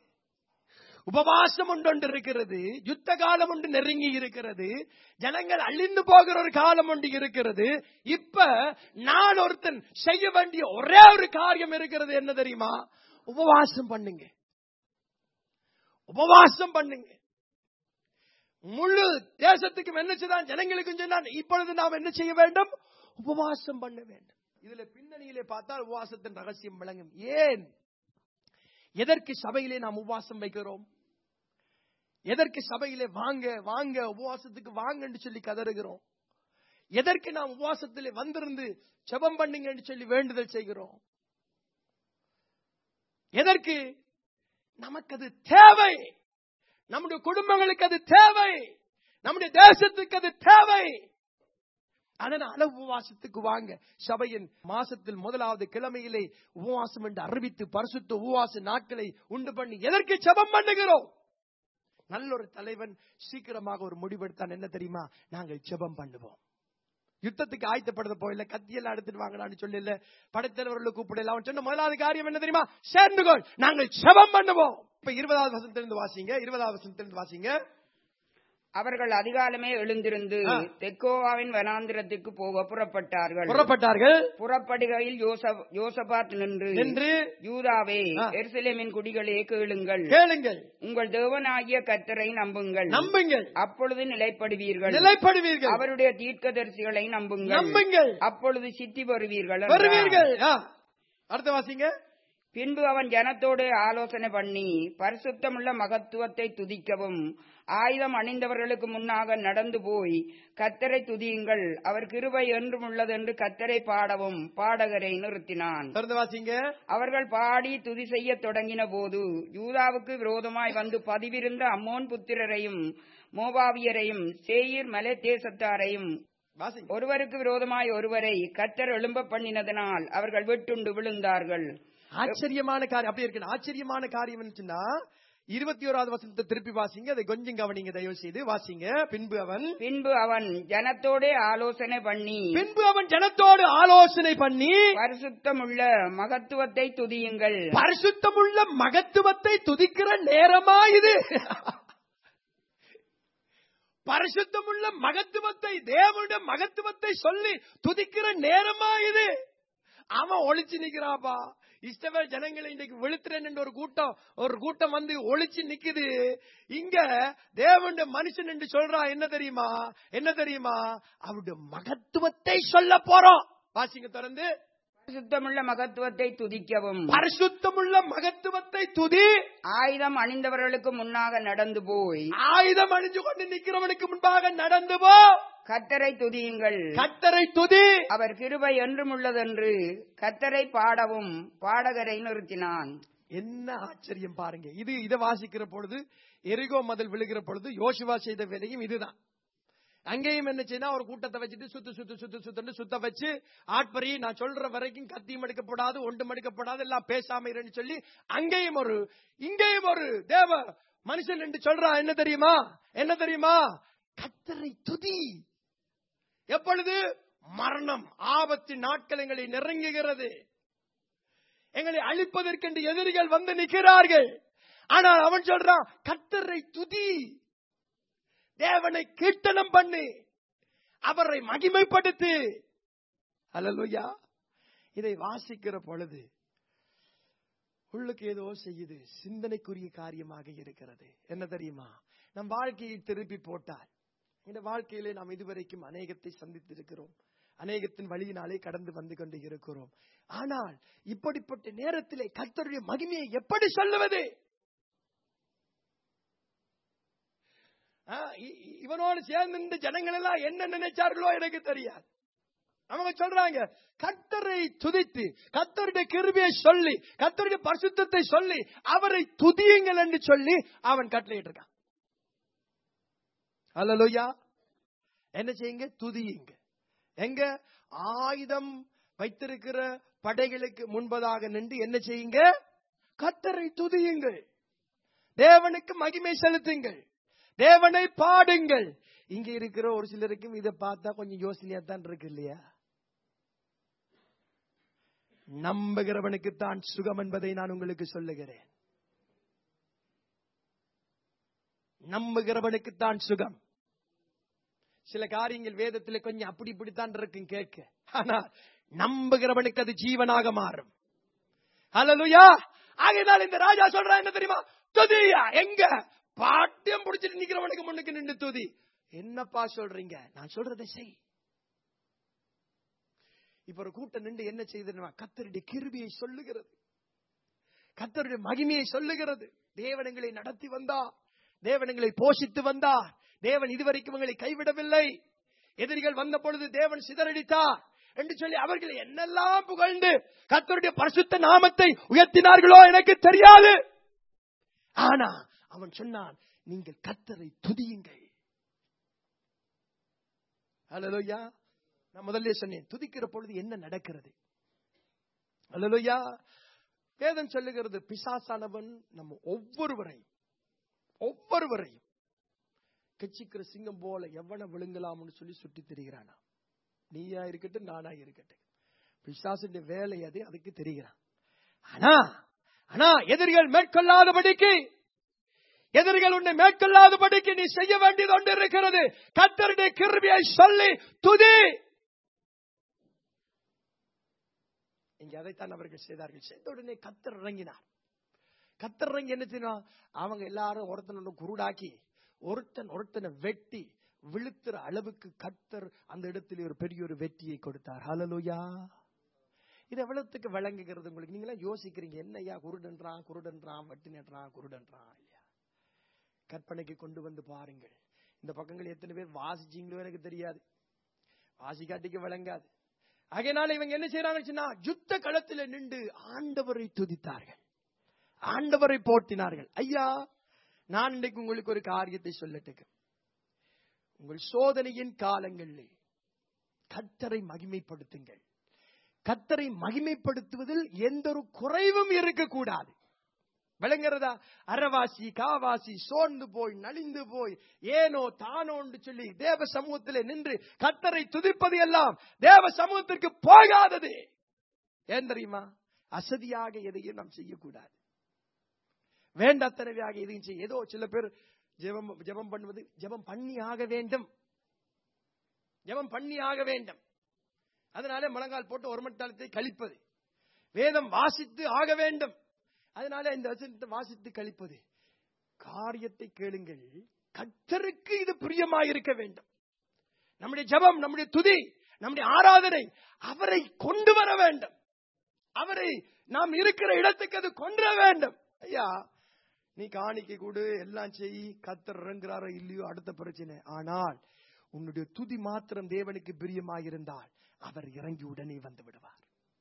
உபவாசம் ஒன்று ஒன்று இருக்கிறது யுத்த காலம் ஒன்று நெருங்கி இருக்கிறது ஜனங்கள் அழிந்து போகிற ஒரு காலம் ஒன்று இருக்கிறது இப்ப நான் ஒருத்தன் செய்ய வேண்டிய ஒரே ஒரு காரியம் இருக்கிறது என்ன தெரியுமா உபவாசம் பண்ணுங்க உபவாசம் பண்ணுங்க முழு தேசத்துக்கும் என்ன செய்தான் ஜனங்களுக்கும் சொன்னான் இப்பொழுது நாம் என்ன செய்ய வேண்டும் உபவாசம் பண்ண வேண்டும் இதுல பின்னணியிலே பார்த்தால் உபவாசத்தின் ரகசியம் விளங்கும் ஏன் எதற்கு சபையிலே நாம் உபவாசம் வைக்கிறோம் எதற்கு சபையிலே வாங்க வாங்க உபவாசத்துக்கு வாங்கன்னு சொல்லி கதறுகிறோம் எதற்கு நாம் உபவாசத்திலே வந்திருந்து ஜெபம் பண்ணுங்கன்னு சொல்லி வேண்டுதல் செய்கிறோம் எதற்கு நமக்கு அது தேவை நம்முடைய குடும்பங்களுக்கு அது தேவை நம்முடைய தேசத்துக்கு அது தேவை அதனால உபவாசத்துக்கு வாங்க சபையின் மாசத்தில் முதலாவது கிழமையிலே உபவாசம் என்று அறிவித்து பரிசுத்த உபவாச நாட்களை உண்டு பண்ணி எதற்கு ஜெபம் பண்ணுகிறோம் நல்ல ஒரு தலைவன் சீக்கிரமாக ஒரு முடிவெடுத்தான் என்ன தெரியுமா நாங்கள் ஜெபம் பண்ணுவோம் யுத்தத்துக்கு ஆயத்தப்படுத்த போயில கத்தியெல்லாம் எடுத்துட்டு வாங்கலாம்னு சொல்லல படைத்தலைவர்களை கூப்பிடலாம் அவன் சொன்ன முதலாவது காரியம் என்ன தெரியுமா சேர்ந்துகொள் நாங்கள் ஜெபம் பண்ணுவோம் இப்ப இருபதாவது வசனத்திலிருந்து வாசிங்க இருபதாவது வசனத்திலிருந்து வாசிங்க அவர்கள் அதிகாலமே எழுந்திருந்து ஆ. தெக்கோவாவின் வனாந்திரத்துக்கு போக புறப்பட்டார்கள் புறப்பட்டார்கள் புறப்படுகையில் யோசப்- யோசபாத் நின்று என்று யூதாவே ஆ. எருசலேமின் குடிகளே கேளுங்கள் கேளுங்கள் உங்கள் தேவனாகிய கத்தரை நம்புங்கள் நம்புங்கள் அப்பொழுது நிலைப்படுவீர்கள் நிலைப்படுவீர்கள் அவருடைய தீர்க்கதரிசிகளை நம்புங்கள் நம்புங்கள் அப்பொழுது சித்தி வருவீர்கள் என்றார். வருவீர்கள் ஆ. அடுத்த வாசிங்க பின்பு அவன் ஜனத்தோடு ஆலோசனை பண்ணி பரிசுத்தமுள்ள மகத்துவத்தை துதிக்கவும் ஆயுதம் அணிந்தவர்களுக்கு முன்னாக நடந்து போய் கத்தரை துதியுங்கள் அவர் கிருபை என்றும் உள்ளதென்று கத்தரை பாடவும் பாடகரை நிறுத்தினான் தொடர்ந்து வாசிங்க அவர்கள் பாடி துதி செய்யத் தொடங்கின போது யூதாவுக்கு விரோதமாய் வந்து பதிவிருந்த அம்மோன் புத்திரரையும் மோபாவியரையும் சேயீர் மலை தேசத்தாரையும் வாசிங்க ஒருவருக்கு விரோதமாய் ஒருவரை கத்தர் எழும்ப பண்ணினதனால் அவர்கள் வெட்டுண்டு விழுந்தார்கள் ஆச்சரியமான காரியம் அப்படி இருக்கு ஆச்சரியமான காரியம் என்னச்சுன்னா இருபத்தி ஓராவது வசனத்தை திருப்பி வாசிங்க அதை கொஞ்சம் கவனிங்க தயவு செய்து வாசிங்க பின்பு அவன் பின்பு அவன் ஜனத்தோடே ஆலோசனை பண்ணி பின்பு அவன் ஜனத்தோடு ஆலோசனை பண்ணி பரிசுத்தமுள்ள மகத்துவத்தை துதியுங்கள் பரிசுத்தமுள்ள மகத்துவத்தை துதிக்கிற நேரமா இது பரிசுத்தமுள்ள மகத்துவத்தை தேவனுடைய மகத்துவத்தை சொல்லி துதிக்கிற நேரமா இது அவன் ஒளிச்சு நிக்கிறாப்பா இஷ்டவேல் ஜனங்களை இன்னைக்கு வெளுத்துறேன் என்று ஒரு கூட்டம் ஒரு கூட்டம் வந்து ஒளிச்சு நிக்குது இங்க தேவனுடைய மனுஷன் என்று சொல்றான் என்ன தெரியுமா என்ன தெரியுமா அவருடைய மகத்துவத்தை சொல்ல போறோம் வாசிங்க தொடர்ந்து பரிசுத்தமுள்ள மகத்துவத்தை துதிக்கவும் பரிசுத்தமுள்ள மகத்துவத்தை துதி ஆயுதம் அணிந்தவர்களுக்கு முன்னாக நடந்து போய் ஆயுதம் அணிஞ்சு கொண்டு நிக்கிறவனுக்கு முன்பாக நடந்து போ கத்தரை துதியுங்கள் கத்தரை துதி அவர் கிருபை என்றும் உள்ளதென்று கத்தரை பாடவும் பாடகரை நிறுத்தினான் என்ன ஆச்சரியம் பாருங்க இது இதை வாசிக்கிற பொழுது எரிகோ மதில் விழுகிற பொழுது யோசுவா செய்த வேலையும் இதுதான் அங்கேயும் என்ன செய்யணும் ஒரு கூட்டத்தை வச்சுட்டு சுத்து சுத்து சுத்து சுத்துன்னு சுத்த வச்சு ஆட்பரி நான் சொல்ற வரைக்கும் கத்தியும் எடுக்கப்படாது ஒன்றும் எடுக்கப்படாது எல்லாம் பேசாம இருன்னு சொல்லி அங்கேயும் ஒரு இங்கேயும் ஒரு தேவ மனுஷன் என்று சொல்றான் என்ன தெரியுமா என்ன தெரியுமா கத்தரை துதி எப்பொழுது மரணம் ஆபத்து நாட்கள் எங்களை நெருங்குகிறது எங்களை அழிப்பதற்கென்று எதிரிகள் வந்து நிற்கிறார்கள் ஆனால் அவன் சொல்றான் கத்தரை துதி தேவனை கீர்த்தனம் பண்ணு அவரை மகிமைப்படுத்து அல்லலுயா இதை வாசிக்கிற பொழுது உள்ளுக்கு ஏதோ செய்யுது சிந்தனைக்குரிய காரியமாக இருக்கிறது என்ன தெரியுமா நம் வாழ்க்கையை திருப்பி போட்டால் இந்த வாழ்க்கையிலே நாம் இதுவரைக்கும் அநேகத்தை சந்தித்திருக்கிறோம் அநேகத்தின் வழியினாலே கடந்து வந்து கொண்டு இருக்கிறோம் ஆனால் இப்படிப்பட்ட நேரத்திலே கர்த்தருடைய மகிமையை எப்படி சொல்லுவது ஆ, இ- இ- இவனோடு சேர்ந்து இந்த ஜனங்கள் எல்லாம் என்ன நினைச்சார்களோ எனக்கு தெரியாது அவங்க சொல்றாங்க கத்தரை துதித்து கத்தருடைய கிருபியை சொல்லி கத்தருடைய பரிசுத்தத்தை சொல்லி அவரை துதியுங்கள் என்று சொல்லி அவன் கட்டளையிட்டு இருக்கான் அல்லலுயா என்ன செய்யுங்க துதியுங்க எங்க ஆயுதம் வைத்திருக்கிற படைகளுக்கு முன்பதாக நின்று என்ன செய்யுங்க கத்தரை துதியுங்கள் தேவனுக்கு மகிமை செலுத்துங்கள் தேவனை பாடுங்கள் இங்க இருக்கிற ஒரு சிலருக்கும் இதை பார்த்தா கொஞ்சம் யோசனையா தான் இருக்கு இல்லையா நம்புகிறவனுக்கு தான் சுகம் என்பதை நான் உங்களுக்கு சொல்லுகிறேன் நம்புகிறவனுக்கு தான் சுகம் சில காரியங்கள் வேதத்துல கொஞ்சம் அப்படி இப்படித்தான் இருக்கும் கேட்க ஆனா நம்புகிறவனுக்கு அது ஜீவனாக மாறும் ஹalleluya ஆகையால் இந்த ராஜா சொல்றான் என்ன தெரியுமா துதியா எங்க பாட்டியம் பிடிச்சிட்டு நிக்கிறவனுக்கு முன்னுக்கு நின்று துதி என்னப்பா சொல்றீங்க நான் சொல்றதை செய் இப்ப ஒரு கூட்டம் நின்று என்ன செய்யுதுன்னா கத்தருடைய கிருபியை சொல்லுகிறது கத்தருடைய மகிமையை சொல்லுகிறது தேவனங்களை நடத்தி வந்தார் தேவனங்களை போஷித்து வந்தார் தேவன் இதுவரைக்கும் உங்களை கைவிடவில்லை எதிரிகள் வந்த பொழுது தேவன் சிதறடித்தார் என்று சொல்லி அவர்களை என்னெல்லாம் புகழ்ந்து கத்தருடைய பரிசுத்த நாமத்தை உயர்த்தினார்களோ எனக்கு தெரியாது ஆனா அவன் சொன்னான் நீங்கள் கத்தரை துதியுங்கள் அல்லலோயா நான் முதல்ல சொன்னேன் துதிக்கிற பொழுது என்ன நடக்கிறது அல்லலோயா வேதம் சொல்லுகிறது பிசாசானவன் நம்ம ஒவ்வொருவரையும் ஒவ்வொருவரையும் கட்சிக்கிற சிங்கம் போல எவனை விழுங்கலாம்னு சொல்லி சுட்டி திரிகிறானா நீயா இருக்கட்டும் நானா இருக்கட்டும் பிசாசுடைய வேலை அது அதுக்கு தெரிகிறான் ஆனா ஆனா எதிரிகள் மேற்கொள்ளாதபடிக்கு எதிரிகள் உன்னை மேற்கொள்ளாதபடிக்கு நீ செய்ய வேண்டியது ஒன்று இருக்கிறது கத்தருடைய கிருபியை சொல்லி துதி இங்க அதைத்தான் அவர்கள் செய்தார்கள் செய்த உடனே கத்தர் இறங்கினார் கத்தர் இறங்கி என்ன செய்யணும் அவங்க எல்லாரும் ஒருத்தன் ஒன்று குருடாக்கி ஒருத்தன் ஒருத்தனை வெட்டி விழுத்துற அளவுக்கு கத்தர் அந்த இடத்துல ஒரு பெரிய ஒரு வெற்றியை கொடுத்தார் ஹalleluya இது எவ்வளவுக்கு விளங்குகிறது உங்களுக்கு நீங்களா யோசிக்கிறீங்க என்னய்யா குருடன்றான் குருடன்றான் வெட்டினன்றான் குருடன்றான் இல்லையா கற்பனைக்கு கொண்டு வந்து பாருங்கள் இந்த பக்கங்கள் எத்தனை பேர் வாசிச்சீங்களோ எனக்கு தெரியாது வாசிக்காட்டிக்கு விளங்காது ஆகையினால இவங்க என்ன செய்யறாங்கன்னு சொன்னா யுத்த களத்தில் நின்று ஆண்டவரை துதித்தார்கள் ஆண்டவரை போற்றினார்கள் ஐயா நான் இன்றைக்கு உங்களுக்கு ஒரு காரியத்தை சொல்லட்டுக்கு உங்கள் சோதனையின் காலங்களில் கத்தரை மகிமைப்படுத்துங்கள் கத்தரை மகிமைப்படுத்துவதில் எந்த ஒரு குறைவும் இருக்கக்கூடாது விளங்குறதா அறவாசி காவாசி சோர்ந்து போய் நலிந்து போய் ஏனோ தானோன்னு சொல்லி தேவ சமூகத்திலே நின்று கத்தரை துதிப்பது எல்லாம் தேவ சமூகத்திற்கு போகாதது ஏன் தெரியுமா அசதியாக எதையும் நாம் செய்யக்கூடாது வேண்டாத்தனவையாக எதையும் செய்ய ஏதோ சில பேர் ஜெபம் ஜெபம் பண்ணுவது ஜெபம் பண்ணி ஆக வேண்டும் ஜெபம் பண்ணி ஆக வேண்டும் அதனாலே முழங்கால் போட்டு ஒரு மட்டாளத்தை கழிப்பது வேதம் வாசித்து ஆக வேண்டும் அதனால இந்த வசனத்தை வாசித்து கழிப்பது காரியத்தை கேளுங்கள் கத்தருக்கு இது பிரியமாயிருக்க வேண்டும் நம்முடைய ஜெபம் நம்முடைய துதி நம்முடைய ஆராதனை அவரை கொண்டு வர வேண்டும் அவரை நாம் இருக்கிற இடத்துக்கு அது கொண்டு வர வேண்டும் ஐயா நீ காணிக்கை கூடு எல்லாம் செய் கத்தர் இறங்குறாரோ இல்லையோ அடுத்த பிரச்சனை ஆனால் உன்னுடைய துதி மாத்திரம் தேவனுக்கு பிரியமாயிருந்தால் அவர் இறங்கி உடனே வந்து விடுவார்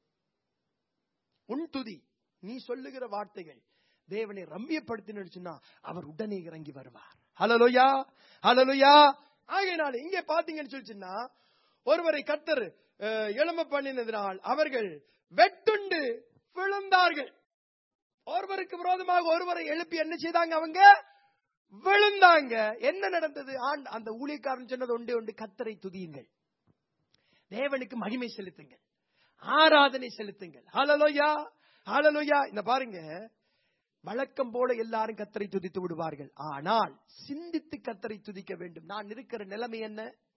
உன் துதி நீ சொல்லுகிற வார்த்தைகள் தேவனை ரம்மியப்படுத்தினு சொன்னா அவர் உடனே இறங்கி வருவார் ஹலலுயா ஹலலுயா ஆகையினால இங்கே பாத்தீங்கன்னு சொல்லிச்சுன்னா ஒருவரை கத்தர் அஹ், எழும்ப பண்ணினதினால் அவர்கள் வெட்டுண்டு விழுந்தார்கள் ஒருவருக்கு விரோதமாக ஒருவரை எழுப்பி என்ன செய்தாங்க அவங்க விழுந்தாங்க என்ன நடந்தது ஆண் அந்த ஊழியக்காரன் சொன்னது ஒன்றே ஒன்று கத்தரை துதியுங்கள் தேவனுக்கு மகிமை செலுத்துங்கள் ஆராதனை செலுத்துங்கள் ஹalleluya ஹalleluya இந்த பாருங்க வழக்கம் போல எல்லாரும் கத்தரை துதித்து விடுவார்கள் ஆனால் சிந்தித்து கத்தரை துதிக்க வேண்டும் நான் இருக்கிற நிலைமை என்ன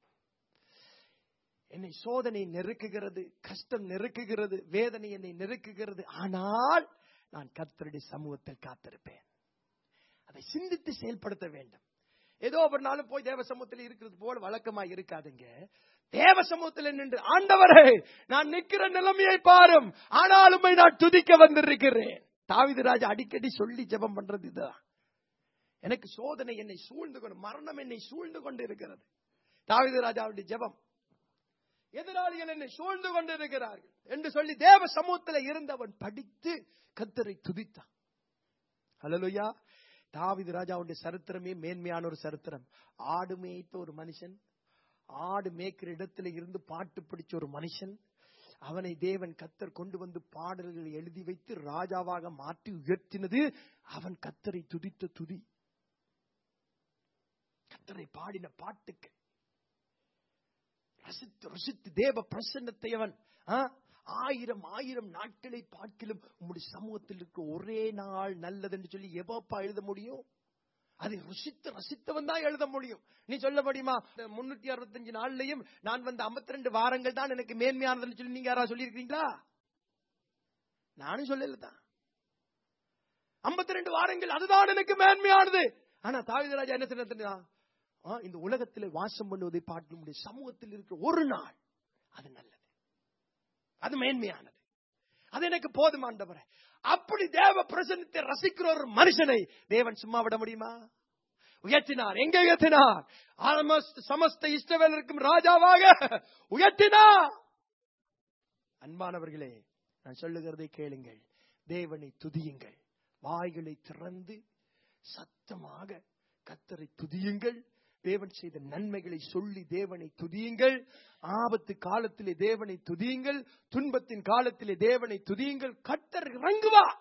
என்னை சோதனை நெருக்குகிறது கஷ்டம் நெருக்குகிறது வேதனை என்னை நெருக்குகிறது ஆனால் நான் கர்த்தருடைய சமூகத்தில் காத்திருப்பேன் அதை சிந்தித்து செயல்படுத்த வேண்டும் ஏதோ ஒரு நாளும் போய் தேவ சமூகத்தில் இருக்கிறது போல வழக்கமா இருக்காதுங்க தேவ சமூகத்தில் நின்று ஆண்டவரே நான் நிக்கிற நிலைமையை பாரும் ஆனாலுமே நான் துதிக்க வந்திருக்கிறேன் தாவிது ராஜா அடிக்கடி சொல்லி ஜெபம் பண்றது இதுதான் எனக்கு சோதனை என்னை சூழ்ந்து கொண்டு மரணம் என்னை சூழ்ந்து கொண்டு இருக்கிறது தாவிது ராஜாவுடைய ஜெபம் எதிராளிகள் என்னை சூழ்ந்து கொண்டிருக்கிறார்கள் என்று சொல்லி தேவ சமூகத்தில் இருந்தவன் படித்து கத்தரை துதித்தான் ஹalleluya தாவீது ராஜாவுடைய சரித்திரமே மேன்மையான ஒரு சரித்திரம் ஆடு மேய்த்த ஒரு மனுஷன் ஆடு மேய்க்கிற இடத்துல இருந்து பாட்டு பிடிச்ச ஒரு மனுஷன் அவனை தேவன் கத்தர் கொண்டு வந்து பாடல்களை எழுதி வைத்து ராஜாவாக மாற்றி உயர்த்தினது அவன் கத்தரை துதித்த துதி கத்தரை பாடின பாட்டுக்கு ரசித்து ரசித்து தேவ பிரசன்னத்தை அவன் ஆ, ஆயிரம் ஆயிரம் நாட்களை பார்க்கிலும் உம்முடைய சமூகத்தில் இருக்க ஒரே நாள் நல்லது என்று சொல்லி எவப்பா எழுத முடியும் அதை ருசித்து ரசித்தவன் தான் எழுத முடியும் நீ சொல்ல முடியுமா முன்னூத்தி அறுபத்தஞ்சு நாள்லயும் நான் வந்த 52 ரெண்டு வாரங்கள் தான் எனக்கு மேன்மையானதுன்னு சொல்லி நீங்க யாராவது சொல்லியிருக்கீங்களா நானும் சொல்லல தான் 52 ரெண்டு வாரங்கள் அதுதான் எனக்கு மேன்மையானது ஆனா தாவிதராஜா என்ன சொன்னா ஆ, இந்த உலகத்தில் வாசம் பண்ணுவதை பார்க்க முடியும் சமூகத்தில் இருக்கிற ஒரு நாள் அது நல்லது அது மேன்மையானது அது எனக்கு போதுமாண்டவரே அப்படி தேவ பிரசன்னத்தை ரசிக்கிற ஒரு மனுஷனை தேவன் சும்மா விட முடியுமா உயர்த்தினார் எங்க உயர்த்தினார் ஆல்மோஸ்ட் சமஸ்த இஷ்டவேலருக்கும் ராஜாவாக உயர்த்தினார் அன்பானவர்களே நான் சொல்லுகிறதை கேளுங்கள் தேவனை துதியுங்கள் வாய்களை திறந்து சத்தமாக கத்தரை துதியுங்கள் தேவன் செய்த நன்மைகளை சொல்லி தேவனை துதியுங்கள் ஆபத்து காலத்திலே தேவனை துதியுங்கள் துன்பத்தின் காலத்திலே தேவனை துதியுங்கள் கத்தர் இறங்குவார்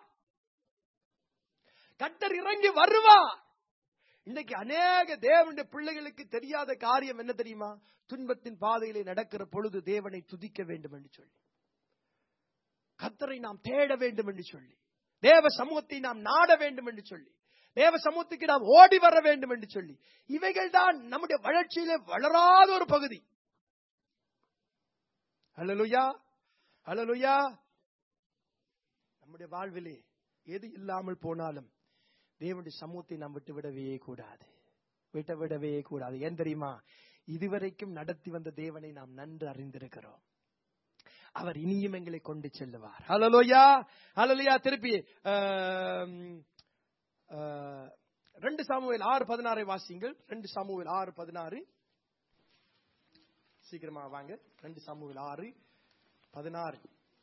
கத்தர் இறங்கி வருவார் இன்னைக்கு அநேக தேவனுடைய பிள்ளைகளுக்கு தெரியாத காரியம் என்ன தெரியுமா துன்பத்தின் பாதையிலே நடக்கிற பொழுது தேவனை துதிக்க வேண்டும் என்று சொல்லி கத்தரை நாம் தேட வேண்டும் என்று சொல்லி தேவ சமூகத்தை நாம் நாட வேண்டும் என்று சொல்லி தேவ சமூகத்துக்கு நாம் ஓடி வர வேண்டும் என்று சொல்லி இவைகள் தான் நம்முடைய வளர்ச்சியிலே வளராத ஒரு பகுதி ஹalleluya ஹalleluya நம்முடைய வாழ்விலே எது இல்லாமல் போனாலும் தேவனுடைய சமூகத்தை நாம் விட்டு விடவே கூடாது விட்டு விடவே கூடாது ஏன் தெரியுமா இதுவரைக்கும் நடத்தி வந்த தேவனை நாம் நன்கு அறிந்திருக்கிறோம் அவர் இனியும் எங்களை கொண்டு செல்லுவார் ஹalleluya ஹalleluya திருப்பி ஆம், ஆ, ரெண்டு சாமுவேல் ஆறு பதினாறை வாசிங்கள் ரெண்டு சாமுவேல் ஆறு பதினாறு சீக்கிரமா வாங்க ரெண்டு சாமுவேல் ஆறு பதினாறு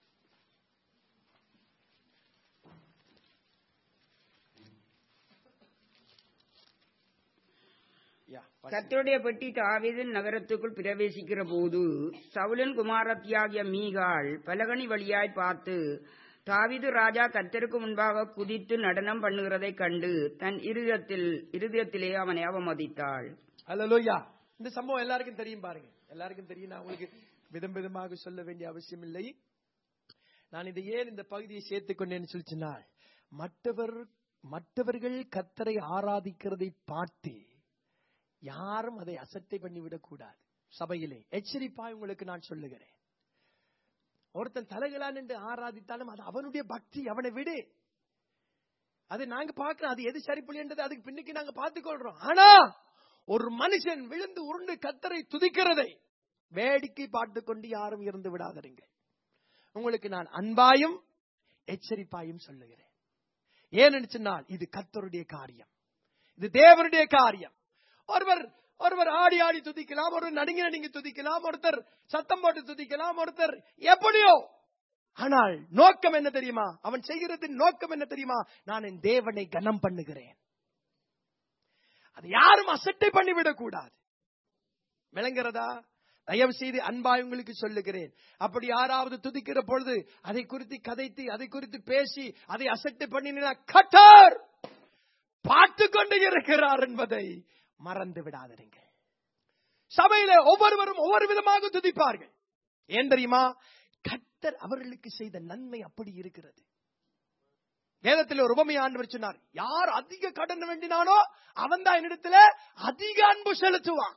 Yeah, வாசிங்க. கர்த்தருடைய பெட்டி தாவீதின் நகரத்துக்குள் பிரவேசிக்கிற போது சவுலின் குமாரத்தியாகிய மீகாள் பலகனி வழியாய் பார்த்து தாவீது ராஜா கர்த்தருக்கு முன்பாக குதித்து நடனம் பண்ணுகிறதைக் கண்டு தன் இருதயத்தில் இருதயத்திலே அவனை அவமதித்தாள் அல்லலோயா இந்த சம்பவம் எல்லாருக்கும் தெரியும் பாருங்க எல்லாருக்கும் தெரியும் நான் உங்களுக்கு விதம் விதமாக சொல்ல வேண்டிய அவசியம் இல்லை நான் இதை ஏன் இந்த பகுதியை சேர்த்துக் கொண்டேன்னு சொல்லி சொன்னால் மற்றவர் மற்றவர்கள் கத்தரை ஆராதிக்கிறதை பார்த்து யாரும் அதை அசட்டை பண்ணிவிடக் கூடாது சபையிலே எச்சரிப்பாய் உங்களுக்கு நான் சொல்லுகிறேன் ஒருத்தன் தலைகளான் என்று ஆராதித்தாலும் அது அவனுடைய பக்தி அவனை விடு அது நாங்க பார்க்கிறோம் அது எது சரிப்படின்றது அதுக்கு பின்னுக்கு நாங்க பார்த்துக் கொள்றோம் ஆனா ஒரு மனுஷன் விழுந்து உருண்டு கத்தரை துதிக்கிறதை வேடிக்கை பார்த்துக் கொண்டு யாரும் இருந்து விடாதீங்க உங்களுக்கு நான் அன்பாயும் எச்சரிப்பாயும் சொல்லுகிறேன் ஏன்னு சொன்னால் இது கத்தருடைய காரியம் இது தேவனுடைய காரியம் ஒருவர் ஒருவர் ஆடி ஆடி துதிக்கலாம் ஒருவர் நடுங்கி நடுங்கி துதிக்கலாம் ஒருத்தர் சத்தம் போட்டு துதிக்கலாம் ஒருத்தர் எப்படியோ ஆனால் நோக்கம் என்ன தெரியுமா அவன் செய்கிறதின் நோக்கம் என்ன தெரியுமா நான் என் தேவனை கனம் பண்ணுகிறேன் அது யாரும் அசட்டை பண்ணிவிடக் கூடாது விளங்குறதா தயவு செய்து அன்பாய் உங்களுக்கு சொல்லுகிறேன் அப்படி யாராவது துதிக்கிற பொழுது அதை குறித்து கதைத்து அதை குறித்து பேசி அதை அசட்டை பண்ணினா கட்டார் பார்த்து கொண்டு இருக்கிறார் என்பதை மறந்து விடாதீங்க சபையில ஒவ்வொருவரும் ஒவ்வொரு விதமாக துதிப்பார்கள் ஏன் தெரியுமா கத்தர் அவர்களுக்கு செய்த நன்மை அப்படி இருக்கிறது வேதத்தில் ஒரு உபமை ஆண்டவர் சொன்னார் யார் அதிக கடன் வேண்டினானோ அவன் தான் என்னிடத்துல அதிக அன்பு செலுத்துவான்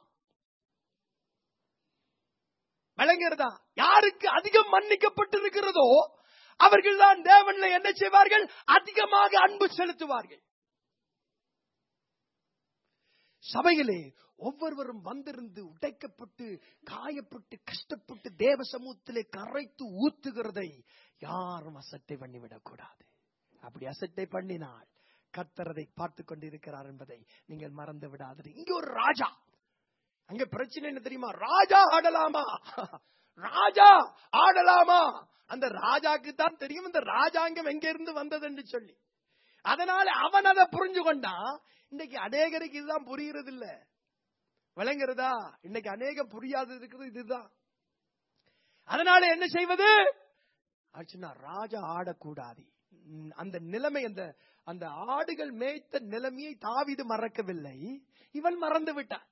விளங்குறதா யாருக்கு அதிகம் மன்னிக்கப்பட்டிருக்கிறதோ அவர்கள் தான் தேவன்ல என்ன செய்வார்கள் அதிகமாக அன்பு செலுத்துவார்கள் சபையிலே ஒவ்வொருவரும் வந்திருந்து உடைக்கப்பட்டு காயப்பட்டு கஷ்டப்பட்டு தேவ சமூகத்திலே கரைத்து ஊத்துகிறதை யாரும் அசட்டை பண்ணிவிடக் கூடாது அப்படி அசட்டை பண்ணினால் கத்தரதை பார்த்து கொண்டிருக்கிறார் என்பதை நீங்கள் மறந்து விடாது இங்க ஒரு ராஜா அங்க பிரச்சனை என்ன தெரியுமா ராஜா ஆடலாமா ராஜா ஆடலாமா அந்த ராஜாக்கு தான் தெரியும் இந்த ராஜாங்கம் எங்க இருந்து வந்தது என்று சொல்லி அதனால அவன் அதை புரிஞ்சு கொண்டான் இன்னைக்கு அநேகருக்கு இதுதான் புரிகிறது இல்ல விளங்குறதா இன்னைக்கு அநேகம் புரியாது இருக்கிறது இதுதான் அதனால என்ன செய்வது ஆச்சுன்னா ராஜா ஆடக்கூடாது ம், அந்த நிலைமை அந்த அந்த ஆடுகள் மேய்த்த நிலைமையை தாவிது மறக்கவில்லை இவன் மறந்து விட்டான்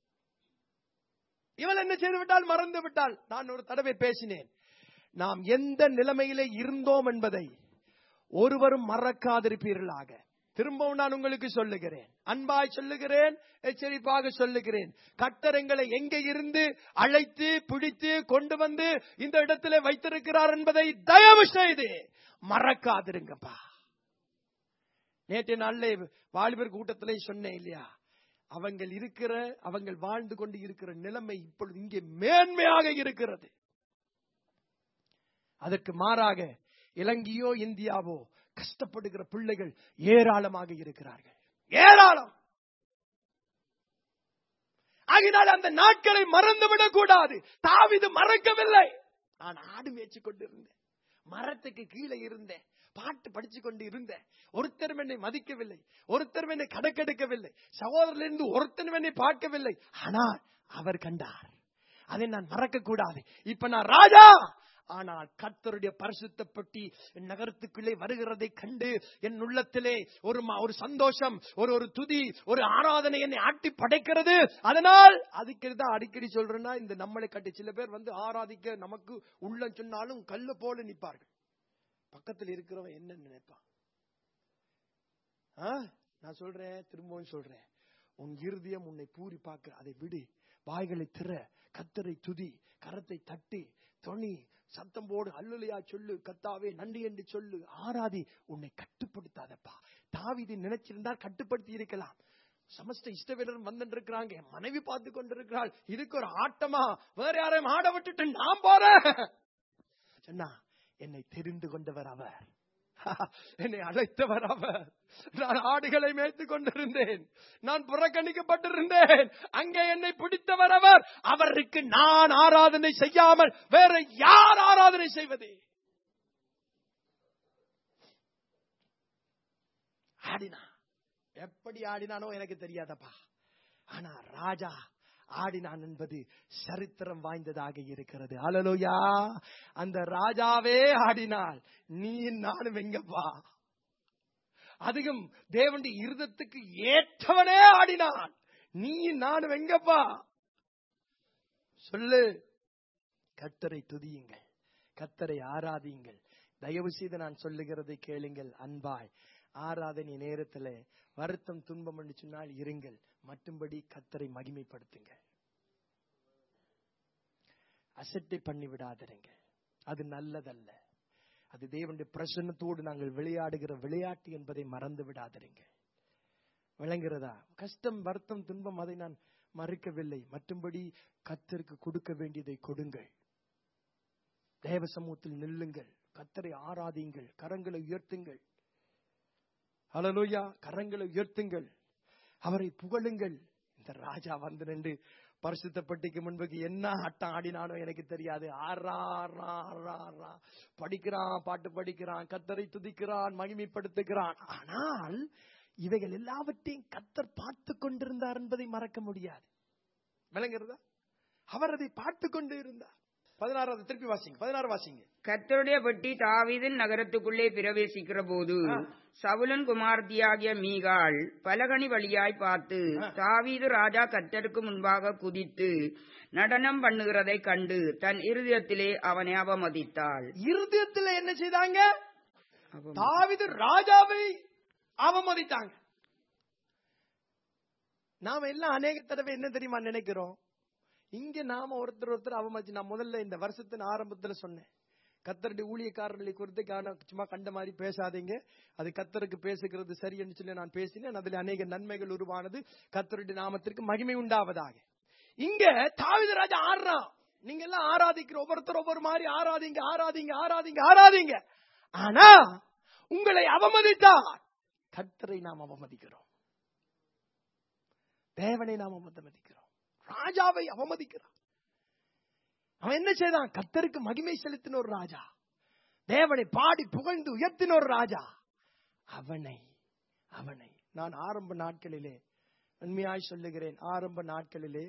இவள் என்ன செய்து விட்டால் மறந்து விட்டாள் நான் ஒரு தடவை பேசினேன் நாம் எந்த நிலைமையிலே இருந்தோம் என்பதை ஒருவரும் மறக்காதிருப்பீர்களாக திரும்பவும் நான் உங்களுக்கு சொல்லுகிறேன் அன்பாய் சொல்லுகிறேன் எச்சரிப்பாக சொல்லுகிறேன் கர்த்தர் எங்களை எங்கே இருந்து அழைத்து பிடித்து கொண்டு வந்து இந்த இடத்திலே வைத்திருக்கிறார் என்பதை தயவு செய்து மறக்காதிருங்கப்பா நேற்றைய நாள்ல வாலிபர் கூட்டத்திலே சொன்னேன் இல்லையா அவங்கள் இருக்கிற அவங்கள் வாழ்ந்து கொண்டு இருக்கிற நிலைமை இப்பொழுது இங்கே மேன்மையாக இருக்கிறது அதற்கு மாறாக இலங்கையோ இந்தியாவோ கஷ்டப்படுகிற பிள்ளைகள் ஏராளமாக இருக்கிறார்கள் ஏராளம் ஆகினால் அந்த நாட்களை மறந்துவிடக் கூடாது தாவிது மறக்கவில்லை நான் ஆடு மேய்ச்சி கொண்டிருந்தேன் மரத்துக்கு கீழே இருந்தேன் பாட்டு படிச்சு கொண்டு இருந்தேன் ஒருத்தரும் என்னை மதிக்கவில்லை ஒருத்தரும் என்னை கணக்கெடுக்கவில்லை சகோதரிலிருந்து ஒருத்தரும் என்னை பார்க்கவில்லை ஆனால் அவர் கண்டார் அதை நான் மறக்க கூடாது இப்ப நான் ராஜா ஆனால் கர்த்தருடைய பரிசுத்த பெட்டி என் நகரத்துக்குள்ளே வருகிறதை கண்டு என் உள்ளத்திலே ஒரு ம- ஒரு சந்தோஷம் ஒரு ஒரு துதி ஒரு ஆராதனை என்னை ஆட்டி படைக்கிறது அதனால் அதுக்கு தான் அடிக்கடி சொல்றேன்னா இந்த நம்மளை கட்டி சில பேர் வந்து ஆராதிக்க நமக்கு உள்ள சொன்னாலும் கல்லு போல நிற்பார்கள் பக்கத்தில் இருக்கிறவன் என்ன நினைப்பான் ஆ? நான் சொல்றேன் திரும்பவும் சொல்றேன் உன் இருதயம் உன்னை பூரி பார்க்க அதை விடு வாய்களை திற கத்தரை துதி கரத்தை தட்டி தொனி சத்தம் போடு அல்லலையா சொல்லு கத்தாவே நன்றி என்று சொல்லு ஆராதி உன்னை கட்டுப்படுத்தாதப்பா தாவீது நினைச்சிருந்தால் கட்டுப்படுத்தி இருக்கலாம் சமஸ்த இஷ்டவீரர் வந்துருக்கிறாங்க என் மனைவி பார்த்து கொண்டிருக்கிறாள் இதுக்கு ஒரு ஆட்டமா வேற யாரையும் ஆட விட்டுட்டு நான் போறேன் சொன்னா என்னை தெரிந்து கொண்டவர் அவர் என்னை அழைத்தவர் அவர் நான் ஆடுகளை மேய்த்து கொண்டிருந்தேன் நான் புறக்கணிக்கப்பட்டிருந்தேன் அங்கே என்னை பிடித்தவர் அவர் அவருக்கு நான் ஆராதனை செய்யாமல் வேற யார் ஆராதனை செய்வது ஆடினா எப்படி ஆடினானோ எனக்கு தெரியாதப்பா ஆனா ராஜா ஆடினான் என்பது சரித்திரம் வாய்ந்ததாக இருக்கிறது அலலோயா அந்த ராஜாவே ஆடினால் நீ நானும் எங்கப்பா அதிகம் தேவனுடைய இருதத்துக்கு ஏற்றவனே ஆடினான் நீ நானும் எங்கப்பா சொல்லு கத்தரை துதியுங்கள் கத்தரை ஆராதியுங்கள் தயவு செய்து நான் சொல்லுகிறதை கேளுங்கள் அன்பாய் ஆராதனை நேரத்துல வருத்தம் துன்பம் என்று சொன்னால் இருங்கள் மட்டும்படி கத்தரை மகிமைப்படுத்துங்கள் அசட்டை பண்ணி விடாதிருங்க அது நல்லதல்ல அது தேவனுடைய பிரசன்னத்தோடு நாங்கள் விளையாடுகிற விளையாட்டு என்பதை மறந்து விடாதிருங்க விளங்குகிறதா கஷ்டம் வருத்தம் துன்பம் அதை நான் மறுக்கவில்லை மட்டும்படி கத்தருக்கு கொடுக்க வேண்டியதை கொடுங்கள் தேவ சமூகத்தில் நில்லுங்கள் கத்தரை ஆராதியுங்கள் கரங்களை உயர்த்துங்கள் ஹalleluya கரங்களை உயர்த்துங்கள் அவரை புகழுங்கள் இந்த ராஜா வந்து நின்று பரிசுத்த பட்டிக்கு முன்புக்கு என்ன ஆட்டம் ஆடினானோ எனக்கு தெரியாது ஆறா ஆறா ஆறா ஆறா படிக்கிறான் பாட்டு படிக்கிறான் கத்தரை துதிக்கிறான் மகிமைப்படுத்துகிறான் ஆனால் இவைகள் எல்லாவற்றையும் கத்தர் பார்த்து கொண்டிருந்தார் என்பதை மறக்க முடியாது விளங்குறதா அவர் அதை பார்த்து கொண்டு இருந்தார் பதினாறாவது திருப்பி வாசிங்க பதினாறு வாசிங்க கர்த்தருடைய பெட்டி தாவீதின் நகரத்துக்குள்ளே பிரவேசிக்கிற போது ஆ. சவுலன் குமார்த்தியாகிய மீகாள் பலகணி வழியாய் பார்த்து ஆ. தாவீது ராஜா கர்த்தருக்கு முன்பாக குதித்து நடனம் பண்ணுகிறதை கண்டு தன் இருதயத்திலே அவனை அவமதித்தாள் இருதயத்துல என்ன செய்தாங்க அவம- தாவிது ராஜாவை அவமதித்தாங்க நாம எல்லாம் அநேக தடவை என்ன தெரியுமா நினைக்கிறோம் இங்க நாம ஒருத்தர் ஒருத்தர் அவமதிச்சு நான் முதல்ல இந்த வருஷத்தின் ஆரம்பத்துல சொன்னேன் கத்தருடைய ஊழியக்காரர்களை குறித்து காண- சும்மா கண்ட மாதிரி பேசாதீங்க அது கத்தருக்கு பேசுகிறது சரி என்று சொல்லி நான் பேசினேன் அதுல அநேக நன்மைகள் உருவானது கத்தருடைய நாமத்திற்கு மகிமை உண்டாவதாக இங்க தாவித ராஜா ஆடுறான் நீங்க எல்லாம் ஆராதிக்கிற ஒவ்வொருத்தர் ஒவ்வொரு மாதிரி ஆராதிங்க ஆராதிங்க ஆராதிங்க ஆராதிங்க ஆனா உங்களை அவமதித்தார் கர்த்தரை நாம் அவமதிக்கிறோம் தேவனை நாம் அவமதிக்கிறோம் ராஜாவை அவமதிக்கிறான் அவன் என்ன செய்தான் கர்த்தருக்கு மகிமை செலுத்தின ஒரு ராஜா தேவனை பாடி புகழ்ந்து உயர்த்தின ஒரு ராஜா அவனை அவனை நான் ஆரம்ப நாட்களிலே உண்மையாய் சொல்லுகிறேன் ஆரம்ப நாட்களிலே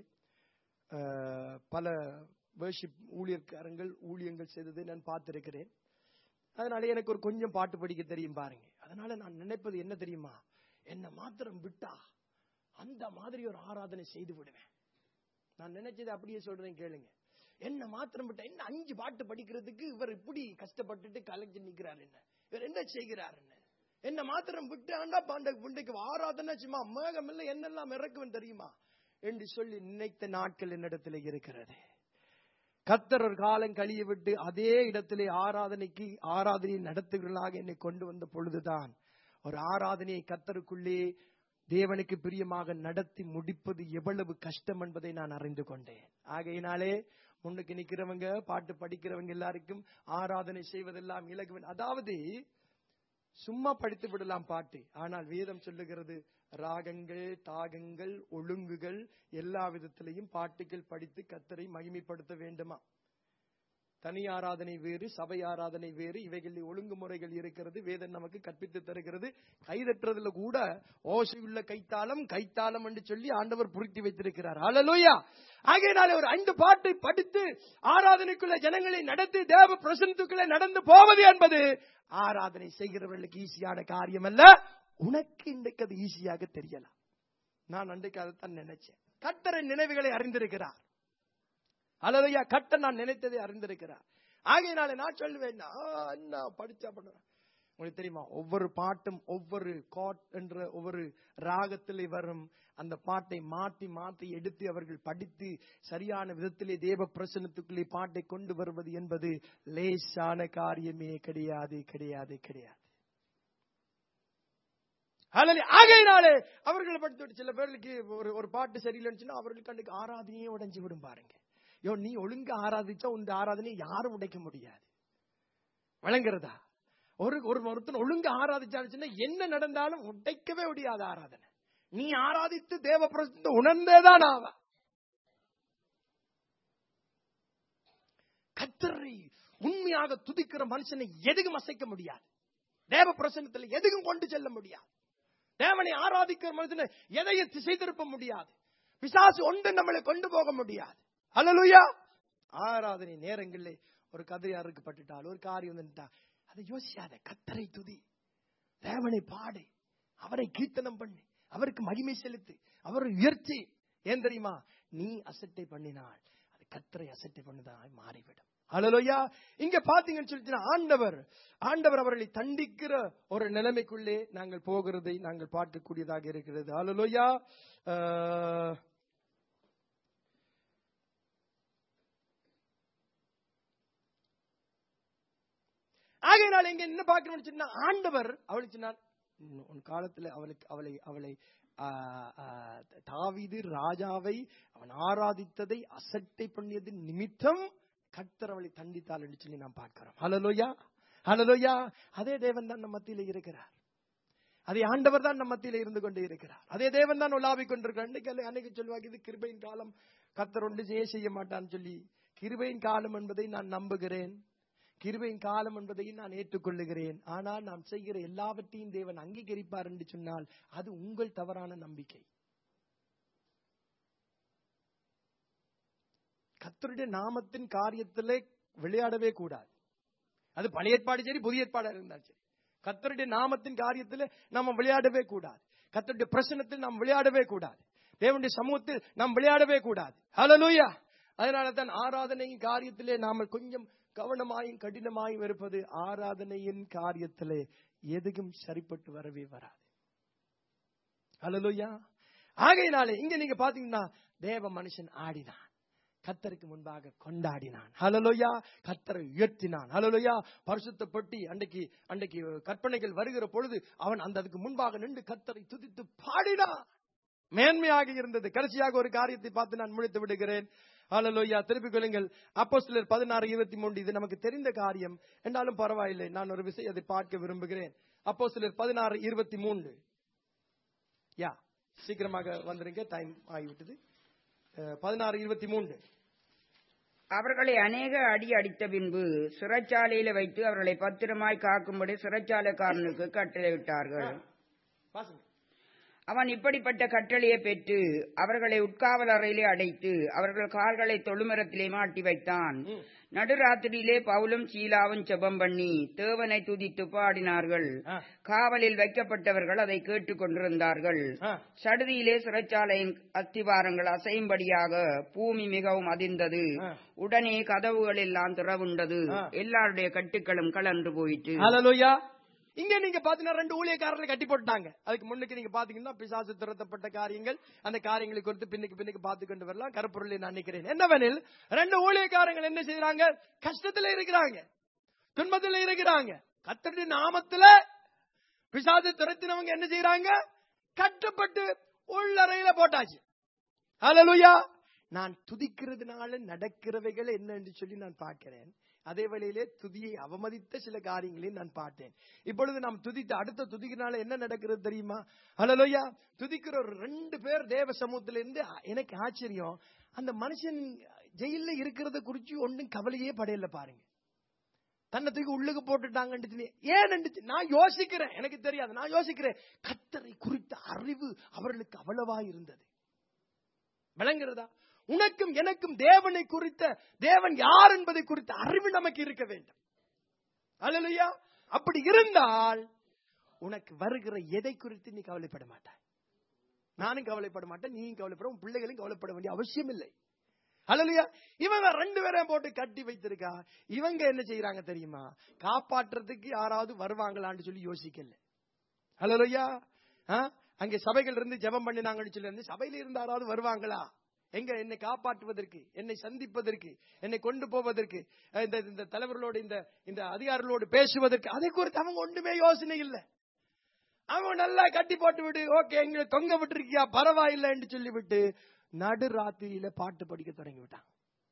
அஹ், பல வேர்ஷிப் ஊழியர்காரங்கள் ஊழியங்கள் செய்ததை நான் பார்த்திருக்கிறேன் அதனால எனக்கு ஒரு கொஞ்சம் பாட்டு படிக்க தெரியும் பாருங்க அதனால நான் நினைப்பது என்ன தெரியுமா என்ன மாத்திரம் விட்டா அந்த மாதிரி ஒரு ஆராதனை செய்து விடுவேன் நான் நினைச்சதை அப்படியே சொல்றேன் கேளுங்க என்ன மாத்திரம் விட்டா என்ன அஞ்சு பாட்டு படிக்கிறதுக்கு இவர் இப்படி கஷ்டப்பட்டுட்டு கலைஞ்சு நிக்கிறார் என்ன இவர் என்ன செய்கிறார் என்ன என்ன மாத்திரம் விட்டு ஆண்டா பாண்ட புண்டைக்கு ஆராதனை சும்மா மேகம் இல்லை என்னெல்லாம் இறக்குவேன் தெரியுமா என்று சொல்லி நினைத்த நாட்கள் என்னிடத்தில் இருக்கிறது கத்தர் ஒரு காலம் கழிய விட்டு அதே இடத்திலே ஆராதனைக்கு ஆராதனை நடத்துகிறவர்களாக என்னை கொண்டு வந்த பொழுதுதான் ஒரு ஆராதனையை கத்தருக்குள்ளே தேவனுக்கு பிரியமாக நடத்தி முடிப்பது எவ்வளவு கஷ்டம் என்பதை நான் அறிந்து கொண்டேன் ஆகையினாலே முன்னுக்கு நிக்கிறவங்க பாட்டு படிக்கிறவங்க எல்லாருக்கும் ஆராதனை செய்வதெல்லாம் இலகுவன் அதாவது சும்மா படித்து விடலாம் பாட்டு ஆனால் வேதம் சொல்லுகிறது ராகங்கள் தாகங்கள் ஒழுங்குகள் எல்லா விதத்திலையும் பாட்டுகள் படித்து கத்தரை மகிமைப்படுத்த வேண்டுமா தனி ஆராதனை வேறு சபை ஆராதனை வேறு இவைகளில் ஒழுங்குமுறைகள் இருக்கிறது வேதம் நமக்கு கற்பித்து தருகிறது கைதட்டுறதுல கூட ஓசையுள்ள கைத்தாளம் கைத்தாளம் என்று சொல்லி ஆண்டவர் புரித்தி வைத்திருக்கிறார் அல்லேலூயா ஆகையினாலே ஒரு ஐந்து பாட்டை படித்து ஆராதனைக்குள்ள ஜனங்களை நடத்தி தேவ பிரசனத்துக்குள்ளே நடந்து போவது என்பது ஆராதனை செய்கிறவர்களுக்கு ஈஸியான காரியம் அல்ல உனக்கு இன்றைக்கு அது ஈஸியாக தெரியலாம் நான் அன்றைக்கு அதைத்தான் நினைச்சேன் கத்தரை நினைவுகளை அறிந்திருக்கிறார் அல்லதையா கட்ட நான் நினைத்ததை அறிந்திருக்கிறார் ஆகையினால நான் சொல்லுவேன் "ஆ, என்ன படிச்சா பண்ணுறேன் உங்களுக்கு தெரியுமா ஒவ்வொரு பாட்டும் ஒவ்வொரு காட் என்ற ஒவ்வொரு ராகத்திலே வரும் அந்த பாட்டை மாற்றி மாற்றி எடுத்து அவர்கள் படித்து சரியான விதத்திலே தேவ பிரசனத்துக்குள்ளே பாட்டை கொண்டு வருவது என்பது லேசான காரியமே கிடையாது கிடையாது கிடையாது அல்லது ஆகையினாலே அவர்களை படித்து சில பேர்களுக்கு ஒரு ஒரு பாட்டு சரியில்லைன்னு சொன்னா அவர்களுக்கு அன்றைக்கு ஆராதனையே உடைஞ்சு விடும் பாருங்க யோ நீ ஒழுங்கா ஆராதிச்சா இந்த ஆராதனையை யாரும் உடைக்க முடியாது வழங்குறதா ஒரு ஒரு ஒருத்தன் ஒழுங்கா ஆராதிச்சான்னு சொன்னா என்ன நடந்தாலும் உடைக்கவே முடியாது ஆராதனை நீ ஆராதித்து தேவ பிரசனத்தை உணர்ந்தேதான் ஆவ கத்தரை உண்மையாக துதிக்கிற மனுஷனை எதுக்கும் அசைக்க முடியாது தேவ பிரசனத்தில் எதுக்கும் கொண்டு செல்ல முடியாது தேவனை ஆராதிக்கிற மனுஷனை எதையும் திசை திருப்ப முடியாது பிசாசு ஒன்று நம்மளை கொண்டு போக முடியாது அல்லலுயா ஆராதனை நேரங்களிலே ஒரு கதிரையாருக்கு பட்டுட்டால் ஒரு காரியம் வந்துட்டா அதை யோசியாத கத்தரை துதி தேவனை பாடு அவரை கீர்த்தனம் பண்ணு அவருக்கு மகிமை செலுத்து அவரை உயர்த்தி ஏன் தெரியுமா நீ அசட்டை பண்ணினால் அது கத்தரை அசட்டை பண்ணுதான் மாறிவிடும் ஹalleluya இங்க பாத்தீங்கன்னு சொல்லிட்டு ஆண்டவர் ஆண்டவர் அவர்களை தண்டிக்கிற ஒரு நிலைமைக்குள்ளே நாங்கள் போகிறதை நாங்கள் பார்க்கக்கூடியதாக இருக்கிறது ஹalleluya அஹ், ஆகையினால இங்க என்ன பார்க்கணும்னு சொன்னா ஆண்டவர் அவளுக்கு சொன்னார் "உன் உன் காலத்துல அவளுக்கு அவளை அவளை ஆ, ஆ, தாவீது ராஜாவை அவன் ஆராதித்ததை அசட்டை பண்ணியது நிமித்தம் கர்த்தர் அவளை தண்டித்தாள் என்று சொல்லி நாம் பார்க்கிறோம் ஹalleluya ஹalleluya அதே தேவன் தான் நம்ம மத்தியில இருக்கிறார் அதே ஆண்டவர் தான் நம்ம மத்தியில இருந்து கொண்டே இருக்கிறார் அதே தேவன் தான் உலாவிக் கொண்டிருக்கிறார் அன்னைக்கு அல்ல- அன்னைக்கு சொல்லுவாங்க இது கிருபையின் காலம் கர்த்தர் ஒன்று செய்ய செய்ய மாட்டான்னு சொல்லி கிருபையின் காலம் என்பதை நான் நம்புகிறேன் கிருபையின் காலம் என்பதை நான் ஏற்றுக்கொள்ளுகிறேன் ஆனால் நாம் செய்கிற எல்லாவற்றையும் தேவன் அங்கீகரிப்பார் என்று சொன்னால் அது உங்கள் தவறான நம்பிக்கை கர்த்தருடைய நாமத்தின் காரியத்திலே விளையாடவே கூடாது அது பழைய ஏற்பாடு சரி புதிய ஏற்பாடு இருந்தாலும் சரி கர்த்தருடைய நாமத்தின் காரியத்தில் நாம விளையாடவே கூடாது கர்த்தருடைய பிரசனத்தில் நாம் விளையாடவே கூடாது தேவனுடைய சமூகத்தில் நாம் விளையாடவே கூடாது ஹalleluya அதனால தான் ஆராதனையின் காரியத்திலே நாம கொஞ்சம் கவனமாயும் கடினமாயும் இருப்பது ஆராதனையின் காரியத்திலே எதுவும் சரிப்பட்டு வரவே வராது ஹalleluya ஆகையினாலே இங்க நீங்க பாத்தீங்கன்னா தேவ மனுஷன் ஆடினான் கத்தருக்கு முன்பாக கொண்டாடினான் ஹalleluya கத்தரை உயர்த்தினான் ஹalleluya பரிசுத்த பெட்டி அன்றைக்கு அன்றைக்கு கற்பனைகள் வருகிற பொழுது அவன் அந்த அதுக்கு முன்பாக நின்று கத்தரை துதித்து பாடினான் மேன்மையாக இருந்தது கடைசியாக ஒரு காரியத்தை பார்த்து நான் முடித்து விடுகிறேன் ஹalleluya திருப்பிக் கொள்ளுங்கள் அப்போஸ்தலர் பதினாறு இருபத்தி மூன்று இது நமக்கு தெரிந்த காரியம் என்றாலும் பரவாயில்லை நான் ஒரு விஷயத்தை பார்க்க விரும்புகிறேன் அப்போஸ்தலர் பதினாறு இருபத்தி மூன்று யா சீக்கிரமாக வந்துருங்க டைம் ஆகிவிட்டது அஹ், பதினாறு இருபத்தி மூன்று அவர்களை அநேக அடி அடித்த பின்பு சிறைச்சாலையில வைத்து அவர்களை பத்திரமாய் காக்கும்படி சிறைச்சாலைக்காரனுக்கு கட்டளையிட்டார்கள் வாசிங்க அவன் இப்படிப்பட்ட கட்டளையை பெற்று அவர்களை உட்காவல் அறையிலே அடைத்து அவர்கள் கால்களை தொழுமரத்திலே மாட்டி வைத்தான் ம். நடுராத்திரியிலே பவுலும் சீலாவும் செபம் பண்ணி தேவனை துதித்து பாடினார்கள் ஆ. காவலில் வைக்கப்பட்டவர்கள் அதை கேட்டுக் கொண்டிருந்தார்கள் ஆ. சடுதியிலே சிறைச்சாலையின் அஸ்திவாரங்கள் அசையும்படியாக பூமி மிகவும் அதிர்ந்தது ஆ. உடனே கதவுகள் எல்லாம் திறவுண்டது ஆ. எல்லாருடைய கட்டுகளும் கலன்று போயிற்று ஹalleluya இங்க நீங்க பாத்தீங்கன்னா ரெண்டு ஊழியக்காரர்களை கட்டி போட்டாங்க அதுக்கு முன்னுக்கு நீங்க பாத்தீங்கன்னா பிசாசு துரத்தப்பட்ட காரியங்கள் அந்த காரியங்களை குறித்து பின்னுக்கு பின்னுக்கு பார்த்து கொண்டு வரலாம் கருப்பொருளை நான் நினைக்கிறேன் என்னவெனில் ரெண்டு ஊழியக்காரங்கள் என்ன செய்யறாங்க கஷ்டத்துல இருக்கிறாங்க துன்பத்துல இருக்கிறாங்க கத்தருடைய நாமத்துல பிசாசு துரத்தினவங்க என்ன செய்யறாங்க கட்டப்பட்டு உள்ளறையில போட்டாச்சு ஹalleluya நான் துதிக்கிறதுனால நடக்கிறவைகள் என்ன என்று சொல்லி நான் பார்க்கிறேன் அதே வேளையிலே துதியை அவமதித்த சில காரியங்களையும் நான் பார்த்தேன் இப்பொழுது நாம் துதித்த அடுத்த துதிக்கிறனால என்ன நடக்கிறது தெரியுமா ஹalleluya துதிக்கிற ஒரு ரெண்டு பேர் தேவ சமூகத்துல இருந்து எனக்கு ஆச்சரியம் அந்த மனுஷன் ஜெயில இருக்கிறத குறிச்சு ஒன்றும் கவலையே படையல பாருங்க தன்னை தூக்கி உள்ளுக்கு போட்டுட்டாங்கன்னு ஏன் நான் யோசிக்கிறேன் எனக்கு தெரியாது நான் யோசிக்கிறேன் கத்தரை குறித்த அறிவு அவர்களுக்கு அவ்வளவா இருந்தது விளங்குறதா உனக்கும் எனக்கும் தேவனை குறித்த தேவன் யார் என்பதை குறித்த அறிவு நமக்கு இருக்க வேண்டும் அல்லையா அப்படி இருந்தால் உனக்கு வருகிற எதை குறித்து நீ கவலைப்பட மாட்டாய் நானும் கவலைப்பட மாட்டேன் நீயும் கவலைப்பட உன் பிள்ளைகளும் கவலைப்பட வேண்டிய அவசியம் இல்லை அல்லையா இவங்க ரெண்டு பேரையும் போட்டு கட்டி வைத்திருக்கா இவங்க என்ன செய்யறாங்க தெரியுமா காப்பாற்றுறதுக்கு யாராவது வருவாங்களான்னு சொல்லி யோசிக்கல அல்லையா அங்கே சபைகள் இருந்து ஜெபம் பண்ணினாங்கன்னு சொல்லி இருந்து சபையில இருந்து யாராவது வருவாங்களா எங்க என்னை காப்பாற்றுவதற்கு என்னை சந்திப்பதற்கு என்னை கொண்டு போவதற்கு அஹ், இந்த இந்த தலைவர்களோடு இந்த இந்த அதிகாரிகளோடு பேசுவதற்கு அதை குறித்து அவங்க ஒன்றுமே யோசனை இல்லை அவன் நல்லா கட்டி போட்டு விடு ஓகே எங்களை தொங்க விட்டுருக்கியா பரவாயில்லை என்று சொல்லிவிட்டு நடு ராத்திரியில பாட்டு படிக்க தொடங்கி விட்டான்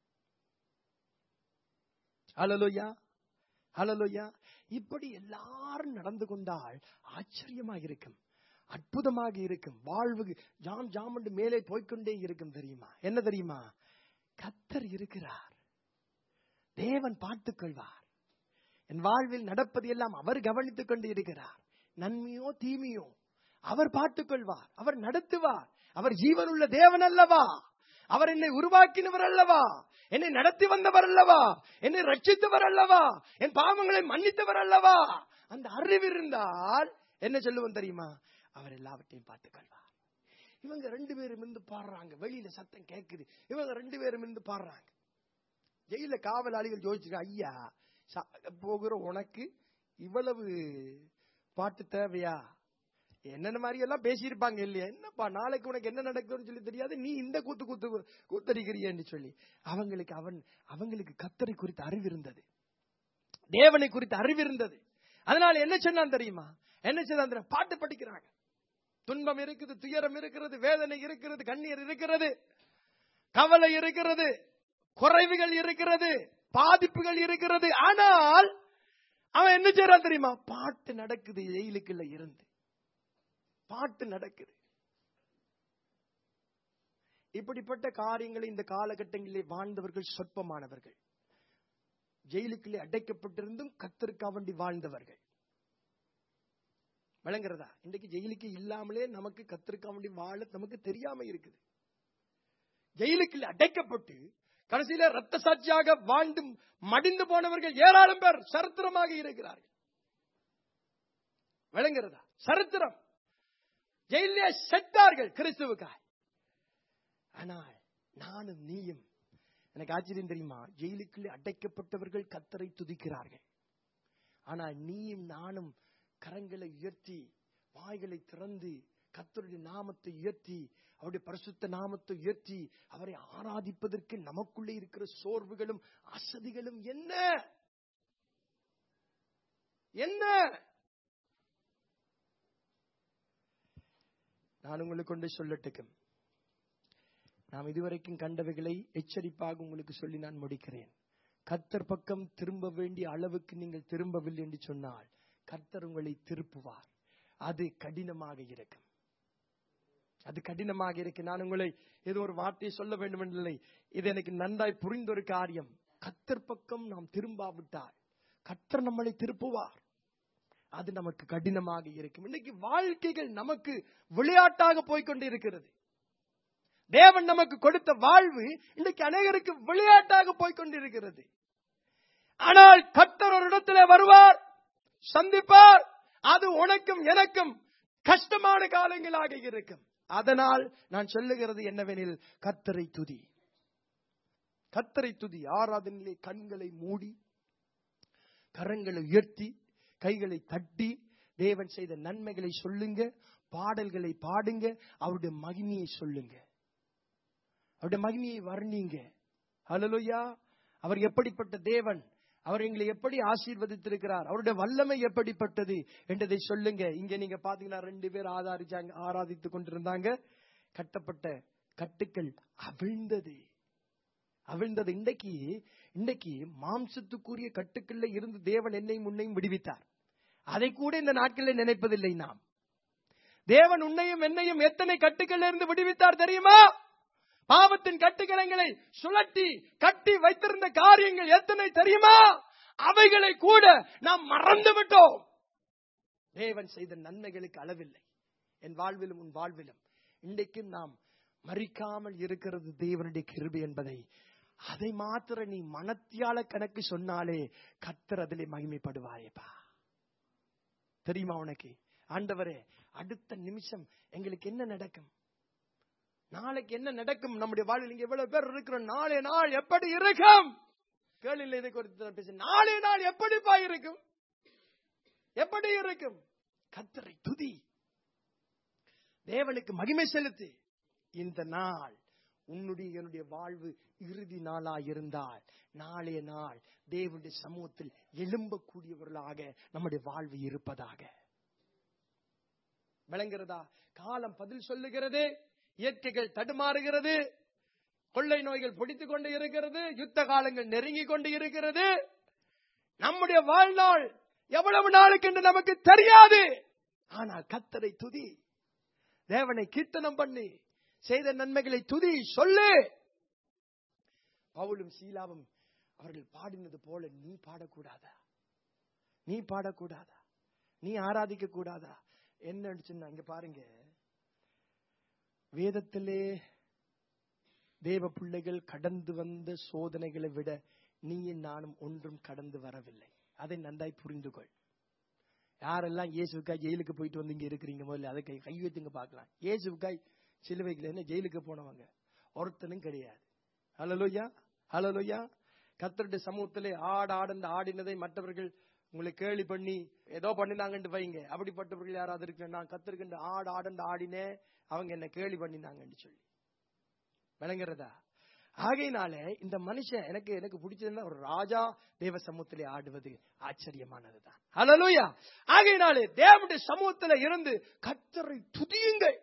ஹalleluya ஹalleluya இப்படி எல்லாரும் நடந்து கொண்டால் ஆச்சரியமாக இருக்கும் அற்புதமாக இருக்கும் வாழ்வு ஜாம் ஜாம் என்று மேலே போய்க்கொண்டே இருக்கும் தெரியுமா என்ன தெரியுமா கத்தர் இருக்கிறார் தேவன் பார்த்துக் கொள்வார் என் வாழ்வில் நடப்பது எல்லாம் அவர் கவனித்துக் கொண்டு இருக்கிறார் நன்மையோ தீமையோ அவர் பார்த்துக் கொள்வார் அவர் நடத்துவார் அவர் ஜீவனுள்ள தேவன் அல்லவா அவர் என்னை உருவாக்கினவர் அல்லவா என்னை நடத்தி வந்தவர் அல்லவா என்னை ரட்சித்தவர் அல்லவா என் பாவங்களை மன்னித்தவர் அல்லவா அந்த அறிவு இருந்தால் என்ன சொல்லுவோம் தெரியுமா அவர் எல்லாவற்றையும் பார்த்துக் கொள்வார் இவங்க ரெண்டு பேரும் இருந்து பாடுறாங்க வெளியில சத்தம் கேக்குது இவங்க ரெண்டு பேரும் இருந்து பாடுறாங்க ஜெயில காவலாளிகள் யோசிச்சிருக்க ஐயா சாக போகிற உனக்கு இவ்வளவு பாட்டு தேவையா என்னென்ன மாதிரி எல்லாம் பேசியிருப்பாங்க இல்லையா என்னப்பா நாளைக்கு உனக்கு என்ன நடக்குதுன்னு சொல்லி தெரியாது நீ இந்த கூத்து கூத்து கூத்தடிக்கிறியன்னு சொல்லி அவங்களுக்கு அவன் அவங்களுக்கு கத்தரை குறித்த அறிவு இருந்தது தேவனை குறித்த அறிவு இருந்தது அதனால என்ன சொன்னான் தெரியுமா என்ன சொன்னான் தெரியுமா? பாட்டு படிக்கிறாங்க துன்பம் இருக்குது துயரம் இருக்கிறது வேதனை இருக்கிறது கண்ணீர் இருக்கிறது கவலை இருக்கிறது குறைவுகள் இருக்கிறது பாதிப்புகள் இருக்கிறது ஆனால் அவன் என்ன செய்யறான் தெரியுமா பாட்டு நடக்குது ஜெயிலுக்குள்ள இருந்து பாட்டு நடக்குது இப்படிப்பட்ட காரியங்களை இந்த காலகட்டங்களிலே வாழ்ந்தவர்கள் சொற்பமானவர்கள் ஜெயிலுக்குள்ளே அடைக்கப்பட்டிருந்தும் கத்தருக்கா வேண்டி வாழ்ந்தவர்கள் விளங்குறதா இன்றைக்கு ஜெயிலுக்கு இல்லாமலே நமக்கு கத்திருக்க வேண்டி வாழ நமக்கு தெரியாம இருக்குது ஜெயிலுக்குள்ள அடைக்கப்பட்டு கடைசியில ரத்த சாட்சியாக வாழ்ந்து மடிந்து போனவர்கள் ஏராளம் பேர் சரித்திரமாக இருக்கிறார்கள் விளங்குறதா சரித்திரம் ஜெயிலே செத்தார்கள் கிறிஸ்துவுக்காய் ஆனால் நானும் நீயும் எனக்கு ஆச்சரியம் தெரியுமா ஜெயிலுக்குள்ளே அடைக்கப்பட்டவர்கள் கத்தரை துதிக்கிறார்கள் ஆனால் நீயும் நானும் கரங்களை உயர்த்தி வாய்களை திறந்து கத்தருடைய நாமத்தை உயர்த்தி அவருடைய பரிசுத்த நாமத்தை உயர்த்தி அவரை ஆராதிப்பதற்கு நமக்குள்ளே இருக்கிற சோர்வுகளும் அசதிகளும் என்ன என்ன நான் உங்களுக்கு கொண்டு சொல்லட்டுக்கும் நாம் இதுவரைக்கும் கண்டவைகளை எச்சரிப்பாக உங்களுக்கு சொல்லி நான் முடிக்கிறேன் கத்தர் பக்கம் திரும்ப வேண்டிய அளவுக்கு நீங்கள் திரும்பவில்லை என்று சொன்னால் கர்த்தர் உங்களை திருப்புவார் அது கடினமாக இருக்கும் அது கடினமாக இருக்கு நான் உங்களை ஏதோ ஒரு வார்த்தையை சொல்ல வேண்டும் என்றில்லை இது எனக்கு நன்றாய் புரிந்த ஒரு காரியம் கத்தர் பக்கம் நாம் திரும்பாவிட்டால் கத்தர் நம்மளை திருப்புவார் அது நமக்கு கடினமாக இருக்கும் இன்னைக்கு வாழ்க்கைகள் நமக்கு விளையாட்டாக போய்க்கொண்டு இருக்கிறது தேவன் நமக்கு கொடுத்த வாழ்வு இன்னைக்கு அநேகருக்கு விளையாட்டாக போய்க்கொண்டிருக்கிறது ஆனால் கத்தர் ஒரு இடத்துல வருவார் சந்திப்பார் அது உனக்கும் எனக்கும் கஷ்டமான காலங்களாக இருக்கும் அதனால் நான் சொல்லுகிறது என்னவெனில் கத்தரை துதி கத்தரை துதி ஆராதனையிலே கண்களை மூடி கரங்களை உயர்த்தி கைகளை தட்டி தேவன் செய்த நன்மைகளை சொல்லுங்க பாடல்களை பாடுங்க அவருடைய மகிமையை சொல்லுங்க அவருடைய மகிமையை வர்ணிங்க ஹalleluya அவர் எப்படிப்பட்ட தேவன் அவர் எங்களை எப்படி ஆசீர்வதித்திருக்கிறார் அவருடைய வல்லமை எப்படிப்பட்டது என்றதை சொல்லுங்க இங்க நீங்க பாத்தீங்கன்னா ரெண்டு பேர் ஆதாரிச்சாங்க ஆராதித்துக் கொண்டிருந்தாங்க கட்டப்பட்ட கட்டுக்கள் அவிழ்ந்தது அவிழ்ந்தது இன்றைக்கு இன்றைக்கு மாம்சத்துக்குரிய கட்டுக்கள்ல இருந்து தேவன் என்னையும் உன்னையும் விடுவித்தார் அதை கூட இந்த நாட்களில் நினைப்பதில்லை நாம் தேவன் உன்னையும் என்னையும் எத்தனை கட்டுக்கள் இருந்து விடுவித்தார் தெரியுமா பாவத்தின் கட்டுக்கிழங்களை சுழட்டி கட்டி வைத்திருந்த காரியங்கள் எத்தனை தெரியுமா அவைகளை கூட நாம் மறந்து விட்டோம் தேவன் செய்த நன்மைகளுக்கு அளவில்லை என் வாழ்விலும் உன் வாழ்விலும் இன்றைக்கும் நாம் மறிக்காமல் இருக்கிறது தேவனுடைய கிருபை என்பதை அதை மாத்திர நீ மனத்தியால கணக்கு சொன்னாலே கத்தர் அதிலே மகிமைப்படுவாயேப்பா தெரியுமா உனக்கு ஆண்டவரே அடுத்த நிமிஷம் எங்களுக்கு என்ன நடக்கும் நாளைக்கு என்ன நடக்கும் நம்முடைய வாழ்வில் இங்க எவ்வளவு பேர் இருக்கிறோம் நாளை நாள் எப்படி இருக்கும் கேள்வியில் இதை குறித்து பேச நாளை நாள் எப்படிப்பா இருக்கும் எப்படி இருக்கும் கத்தரை துதி தேவனுக்கு மகிமை செலுத்து இந்த நாள் உன்னுடைய என்னுடைய வாழ்வு இறுதி நாளா இருந்தால் நாளைய நாள் தேவனுடைய சமூகத்தில் எழும்பக்கூடியவர்களாக நம்முடைய வாழ்வு இருப்பதாக விளங்குறதா காலம் பதில் சொல்லுகிறது இயற்கைகள் தடுமாறுகிறது கொள்ளை நோய்கள் பிடித்துக் கொண்டு இருக்கிறது யுத்த காலங்கள் நெருங்கி கொண்டு இருக்கிறது நம்முடைய வாழ்நாள் எவ்வளவு நாளுக்கு என்று நமக்கு தெரியாது ஆனால் கத்தரை துதி தேவனை கீர்த்தனம் பண்ணி செய்த நன்மைகளை துதி சொல்லு பவுலும் சீலாவும் அவர்கள் பாடினது போல நீ பாடக்கூடாதா நீ பாடக்கூடாதா நீ ஆராதிக்க கூடாதா என்ன சொன்னா இங்க பாருங்க வேதத்திலே தேவ பிள்ளைகள் கடந்து வந்த சோதனைகளை விட நீயும் நானும் ஒன்றும் கடந்து வரவில்லை அதை நன்றாய் புரிந்து கொள் யாரெல்லாம் இயேசுக்காய் ஜெயிலுக்கு போயிட்டு வந்து இங்க இருக்கிறீங்க முதல்ல அதை கை கை வைத்துங்க பார்க்கலாம் இயேசுக்காய் சிலுவைகள் என்ன ஜெயிலுக்கு போனவங்க ஒருத்தனும் கிடையாது ஹலலோயா ஹலலோயா கத்தருடைய சமூகத்திலே ஆடு ஆடந்து ஆடினதை மற்றவர்கள் உங்களை கேலி பண்ணி ஏதோ பண்ணினாங்கன்னு வைங்க அப்படிப்பட்டவர்கள் யாராவது இருக்கிற நான் கத்திருக்கின்ற ஆடு ஆடந்து ஆடினேன் அவங்க என்ன கேலி பண்ணினாங்கன்னு சொல்லி விளங்குறதா ஆகையினால இந்த மனுஷன் எனக்கு எனக்கு பிடிச்சதுன்னா ஒரு ராஜா தேவ சமூகத்திலே ஆடுவது ஆச்சரியமானதுதான் ஹalleluya ஆகையினாலே தேவனுடைய சமூகத்திலே இருந்து கர்த்தரை துதியுங்கள்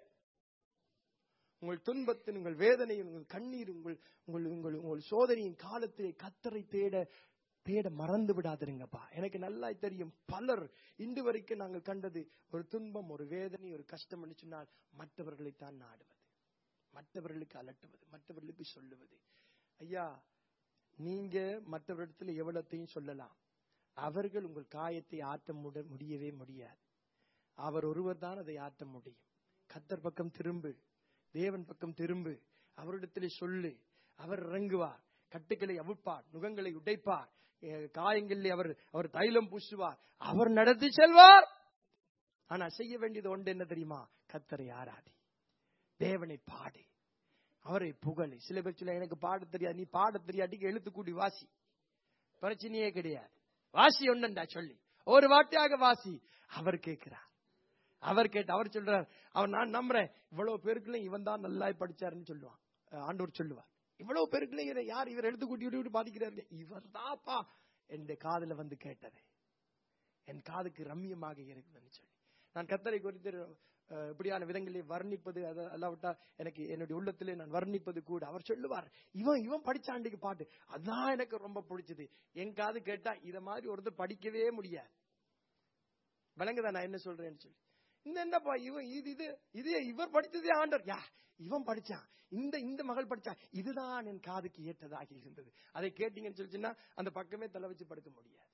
உங்கள் துன்பத்தின் உங்கள் வேதனையின் உங்கள் கண்ணீர் உங்கள் உங்கள் உங்கள் உங்கள் சோதனையின் காலத்திலே கத்தரை தேட தேட மறந்து விடாதிருங்கப்பா எனக்கு நல்லா தெரியும் பலர் இன்று வரைக்கும் நாங்கள் கண்டது ஒரு துன்பம் ஒரு வேதனை ஒரு கஷ்டம் என்று சொன்னால் மற்றவர்களை தான் நாடுவது மற்றவர்களுக்கு அலட்டுவது மற்றவர்களுக்கு சொல்லுவது ஐயா நீங்க மற்றவரிடத்துல எவ்வளத்தையும் சொல்லலாம் அவர்கள் உங்கள் காயத்தை ஆற்ற முட முடியவே முடியாது அவர் ஒருவர் தான் அதை ஆற்ற முடியும் கத்தர் பக்கம் திரும்பு தேவன் பக்கம் திரும்பு அவரிடத்திலே சொல்லு அவர் இறங்குவார் கட்டுக்களை அவிழ்ப்பார் நுகங்களை உடைப்பார் அஹ் காயங்களில் அவர் அவர் தைலம் பூசுவார் அவர் நடத்தி செல்வார் ஆனா செய்ய வேண்டியது ஒன்று என்ன தெரியுமா கத்தரை ஆராதி தேவனை பாடு அவரை புகழு சில பேர் சொல்ல எனக்கு பாட தெரியாது நீ பாட தெரியாட்டிக்கு எழுத்து கூடி வாசி பிரச்சனையே கிடையாது வாசி ஒண்ணுண்டா சொல்லி ஒரு வாட்டியாக வாசி அவர் கேட்கிறார் அவர் கேட்டு அவர் சொல்றார் அவர் நான் நம்புறேன் இவ்வளவு பேருக்குள்ள இவன் தான் நல்லா படிச்சாருன்னு சொல்லுவான் அஹ் ஆண்டவர் சொல்லுவார் இவ்வளவு பேருக்குள்ள இவரை யார் இவர் எழுத்து கூட்டி விட்டு பாதிக்கிறாரு இவர் தாப்பா என் காதுல வந்து கேட்டது என் காதுக்கு ரம்மியமாக இருக்குதுன்னு சொல்லி நான் கத்தரை குறித்து அஹ், இப்படியான விதங்களில் வர்ணிப்பது அது அல்லாவிட்டா எனக்கு என்னுடைய உள்ளத்திலே நான் வர்ணிப்பது கூட அவர் சொல்லுவார் இவன் இவன் படிச்ச ஆண்டுக்கு பாட்டு அதான் எனக்கு ரொம்ப பிடிச்சது என் காது கேட்டா இத மாதிரி ஒருத்தர் படிக்கவே முடியாது விளங்குதா நான் என்ன சொல்றேன்னு சொல்லி இந்த என்னப்பா இவன் இது இது இது இவர் படித்ததே ஆண்டர் யா இவன் படிச்சான் இந்த இந்த மகள் படிச்சா இதுதான் என் காதுக்கு ஏற்றதாக இருந்தது அதை கேட்டீங்கன்னு சொல்லிச்சுன்னா அந்த பக்கமே தலை வச்சு படுக்க முடியாது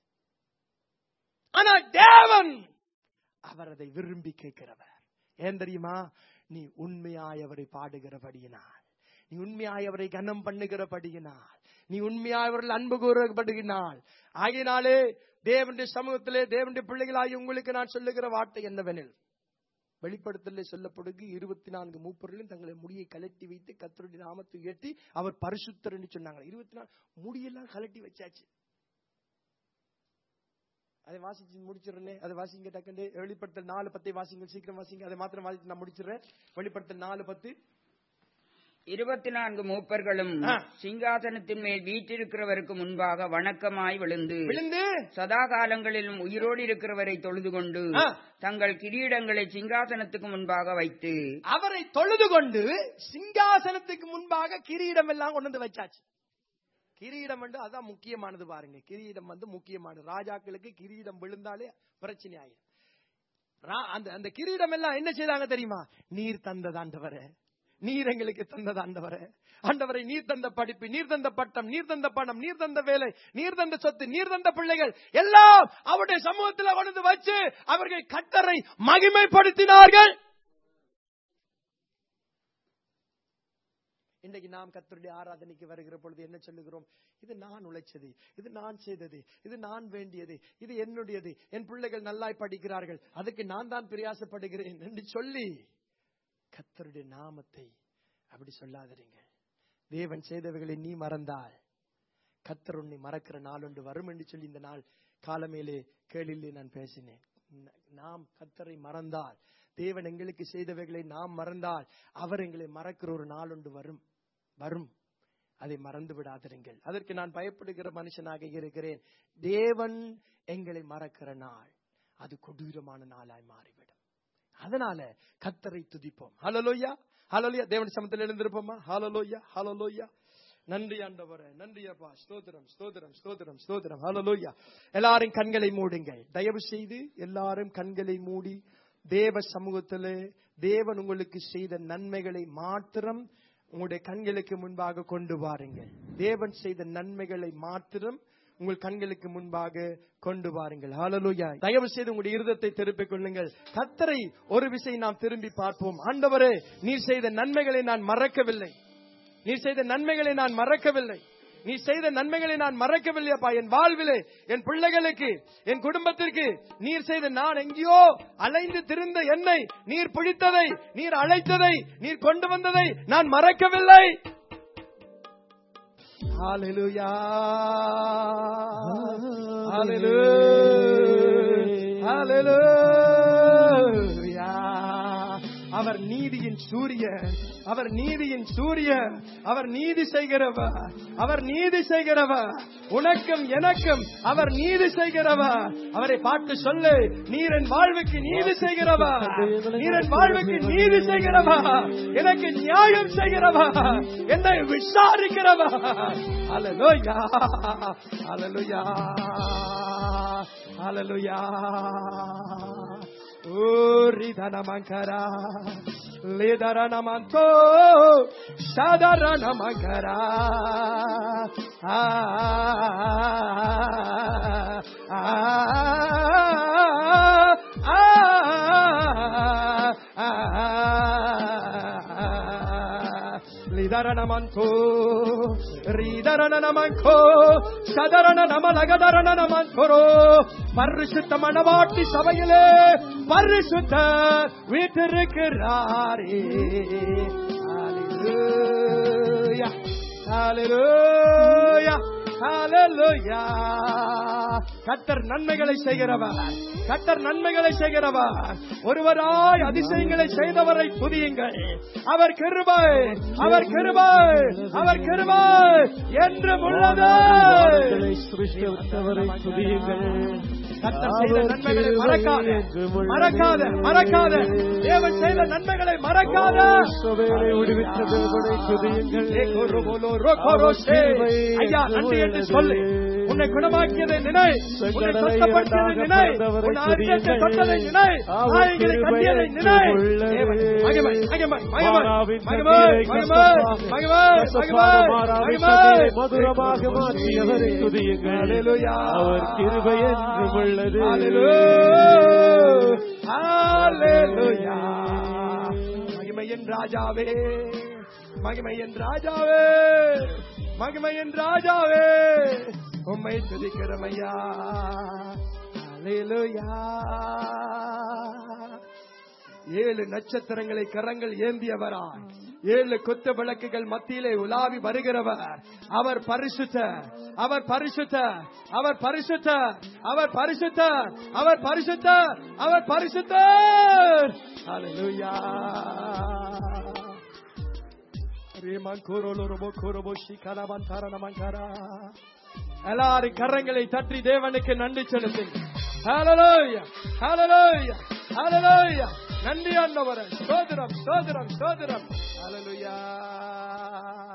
ஆனா தேவன் அவர் அதை விரும்பி கேட்கிறவர் ஏன் தெரியுமா நீ உண்மையாய் அவரை பாடுகிறபடியினால் நீ உண்மையாய் அவரை கனம் பண்ணுகிறபடியினால் நீ உண்மையாய் அவர்கள் அன்பு கூறப்படுகினால் ஆகையினாலே தேவனுடைய சமூகத்திலே தேவனுடைய பிள்ளைகளாகி உங்களுக்கு நான் சொல்லுகிற வார்த்தை என்னவெனில் வெளிப்படுத்தலே சொல்லப்படுகு இருபத்தி நான்கு மூப்பர்களும் தங்களை முடியை கலட்டி வைத்து கத்தருடைய நாமத்தை உயர்த்தி அவர் பரிசுத்தர் என்று சொன்னாங்க இருபத்தி நாலு முடியெல்லாம் கலட்டி வச்சாச்சு அதை வாசிச்சு முடிச்சிடறேன் அதை வாசிங்க டக்குண்டு வெளிப்படுத்தல் நாலு பத்தை வாசிங்க சீக்கிரம் வாசிங்க அதை மாத்திரம் வாசிச்சு நான் முடிச்சிடுறேன் வெளிப்படுத்தல் நாலு பத்து இருபத்தி நான்கு மூப்பர்களும் ஆ. சிங்காசனத்தின் மேல் வீற்றிருக்கிறவருக்கு முன்பாக வணக்கமாய் விழுந்து விழுந்து சதா காலங்களிலும் உயிரோடு இருக்கிறவரை தொழுது கொண்டு ஆ. தங்கள் கிரீடங்களை சிங்காசனத்துக்கு முன்பாக வைத்து அவரை தொழுது கொண்டு சிங்காசனத்துக்கு முன்பாக கிரீடம் எல்லாம் கொண்டு வந்து வச்சாச்சு கிரீடம் வந்து அதான் முக்கியமானது பாருங்க கிரீடம் வந்து முக்கியமானது ராஜாக்களுக்கு கிரீடம் விழுந்தாலே பிரச்சனை ஆயிடும் ரா- அந்த அந்த கிரீடம் எல்லாம் என்ன செய்தாங்க தெரியுமா நீர் தந்தது ஆண்டவரே நீர் எங்களுக்கு தந்தது ஆண்டவரே ஆண்டவரை நீர் தந்த படிப்பு நீர் தந்த பட்டம் நீர் தந்த பணம் நீர் தந்த வேலை நீர் தந்த சொத்து நீர் தந்த பிள்ளைகள் எல்லாம் அவருடைய சமூகத்தில் கொண்டு வந்து வச்சு அவர்கள் கட்டரை மகிமைப்படுத்தினார்கள் இன்றைக்கு நாம் கத்தருடைய ஆராதனைக்கு வருகிற பொழுது என்ன சொல்லுகிறோம் இது நான் உழைச்சது இது நான் செய்தது இது நான் வேண்டியது இது என்னுடையது என் பிள்ளைகள் நல்லாய் படிக்கிறார்கள் அதுக்கு நான் தான் பிரயாசப்படுகிறேன் என்று சொல்லி கத்தருடைய நாமத்தை அப்படி சொல்லாதீங்க தேவன் செய்தவைகளை நீ மறந்தால் கத்தர் உன்னை மறக்கிற நாள் ஒன்று வரும் என்று சொல்லி இந்த நாள் காலமேலே கேளிலே நான் பேசினேன் ந- நாம் கத்தரை மறந்தால் தேவன் எங்களுக்கு செய்தவைகளை நாம் மறந்தால் அவர் எங்களை மறக்கிற ஒரு நாள் ஒன்று வரும் வரும் அதை மறந்து விடாதிருங்கள் அதற்கு நான் பயப்படுகிற மனுஷனாக இருக்கிறேன் தேவன் எங்களை மறக்கிற நாள் அது கொடூரமான நாளாய் மாறிவிடும் அதனால கத்தரை துதிப்போம் ஹலலோயா ஹலலோயா தேவன் சமத்தில் எழுந்திருப்போமா ஹலலோயா ஹலலோயா நன்றி ஆண்டவரே நன்றி அப்பா ஸ்தோத்திரம் ஸ்தோத்திரம் ஸ்தோத்திரம் ஸ்தோத்திரம் ஹalleluya எல்லாரும் கண்களை மூடுங்கள் தயவு செய்து எல்லாரும் கண்களை மூடி தேவ சமூகத்திலே தேவன் உங்களுக்கு செய்த நன்மைகளை மாத்திரம் உங்களுடைய கண்களுக்கு முன்பாக கொண்டு வாருங்கள் தேவன் செய்த நன்மைகளை மாத்திரம் உங்கள் கண்களுக்கு முன்பாக கொண்டு வாருங்கள் ஹalleluya தயவு செய்து உங்களுடைய இருதத்தை திருப்பிக் கொள்ளுங்கள் கத்தரை ஒரு விஷயம் நாம் திரும்பி பார்ப்போம் ஆண்டவரே நீர் செய்த நன்மைகளை நான் மறக்கவில்லை நீர் செய்த நன்மைகளை நான் மறக்கவில்லை நீ செய்த நன்மைகளை நான் மறக்கவில்லையப்பா என் வாழ்விலே என் பிள்ளைகளுக்கு என் குடும்பத்திற்கு நீர் செய்த நான் எங்கேயோ அலைந்து திரிந்த என்னை நீர் பிடித்ததை நீர் அழைத்ததை நீர் கொண்டு வந்ததை நான் மறக்கவில்லை Hallelujah. Hallelujah. Hallelujah. அவர் நீதியின் சூரியன் அவர் நீதியின் சூரியன் அவர் நீதி செய்கிறவர் அவர் நீதி செய்கிறவர் உனக்கும் எனக்கும் அவர் நீதி செய்கிறவர் அவரை பார்த்து சொல்லு நீர் என் வாழ்வுக்கு நீதி செய்கிறவர் நீர் என் வாழ்வுக்கு நீதி செய்கிறவர் எனக்கு நியாயம் செய்கிறவர் என்னை விசாரிக்கிறவர் அல்லலுயா அல்லலுயா அல்லலுயா ரிதனமங்கரா லிதரணமந்தோ சதரணமங்கரா ஆ ஆ லிதரணமந்தோ ரிதரணமங்கோ சதரண நமலகதரண நமந்தோரோ பரிசுத்த மணவாட்டி சபையிலே பரிசுத்த வீட்டிருக்கிறாரே Hallelujah. Hallelujah. Hallelujah. கத்தர் நன்மைகளை செய்கிறவர் கத்தர் நன்மைகளை செய்கிறவர் ஒருவராய் அதிசயங்களை செய்தவரை துதியுங்கள் அவர் கிருபை அவர் கிருபை அவர் கிருபை என்றும் உள்ளது வானங்களை சிருஷ்டித்தவரை துதியுங்கள். கத்தர் செய்த அவர் நன்மைகளை கிருபை மறக்காத என்றும் உள்ளது. மறக்காத மறக்காத தேவன் செய்த நன்மைகளை மறக்காத இஸ்ரவேலை விடுவித்த தேவனை துதியுங்கள். ஏ கொரு போலோ ரோ கொரோ சே. ஐயா நன்றி என்று சொல்லு உன்னை குணமாக்கியதை நினை உன்னை சொத்தப்படுத்தியதை நினை உன் ஆரியத்தை தொட்டதை நினை ஆயங்களை கட்டியதை நினை தேவன் மகிமை மகிமை மகிமை மகிமை மகிமை மகிமை மகிமை மகிமை மதுரமாக மாற்றியவரை துதியுங்கள் Hallelujah. அவர் கிருபை என்றும் உள்ளது Hallelujah. மகிமையின் ராஜாவே மகிமையின் ராஜாவே மகிமையின் ராஜாவே உம்மை துதிக்கிறமையா ஏழு நட்சத்திரங்களை கரங்கள் ஏந்தியவராய் ஏழு கொத்து விளக்குகள் மத்தியிலே உலாவி வருகிறவர் அவர் பரிசுத்த அவர் பரிசுத்த அவர் பரிசுத்த அவர் பரிசுத்த அவர் பரிசுத்த அவர் பரிசுத்த எல்லாரும் கரங்களை தட்டி தேவனுக்கு நன்றி செலுத்துங்க ஹalleluya ஹalleluya ஹalleluya நன்றி ஆண்டவரே ஸ்தோத்திரம் ஸ்தோத்திரம் ஸ்தோத்திரம் ஹalleluya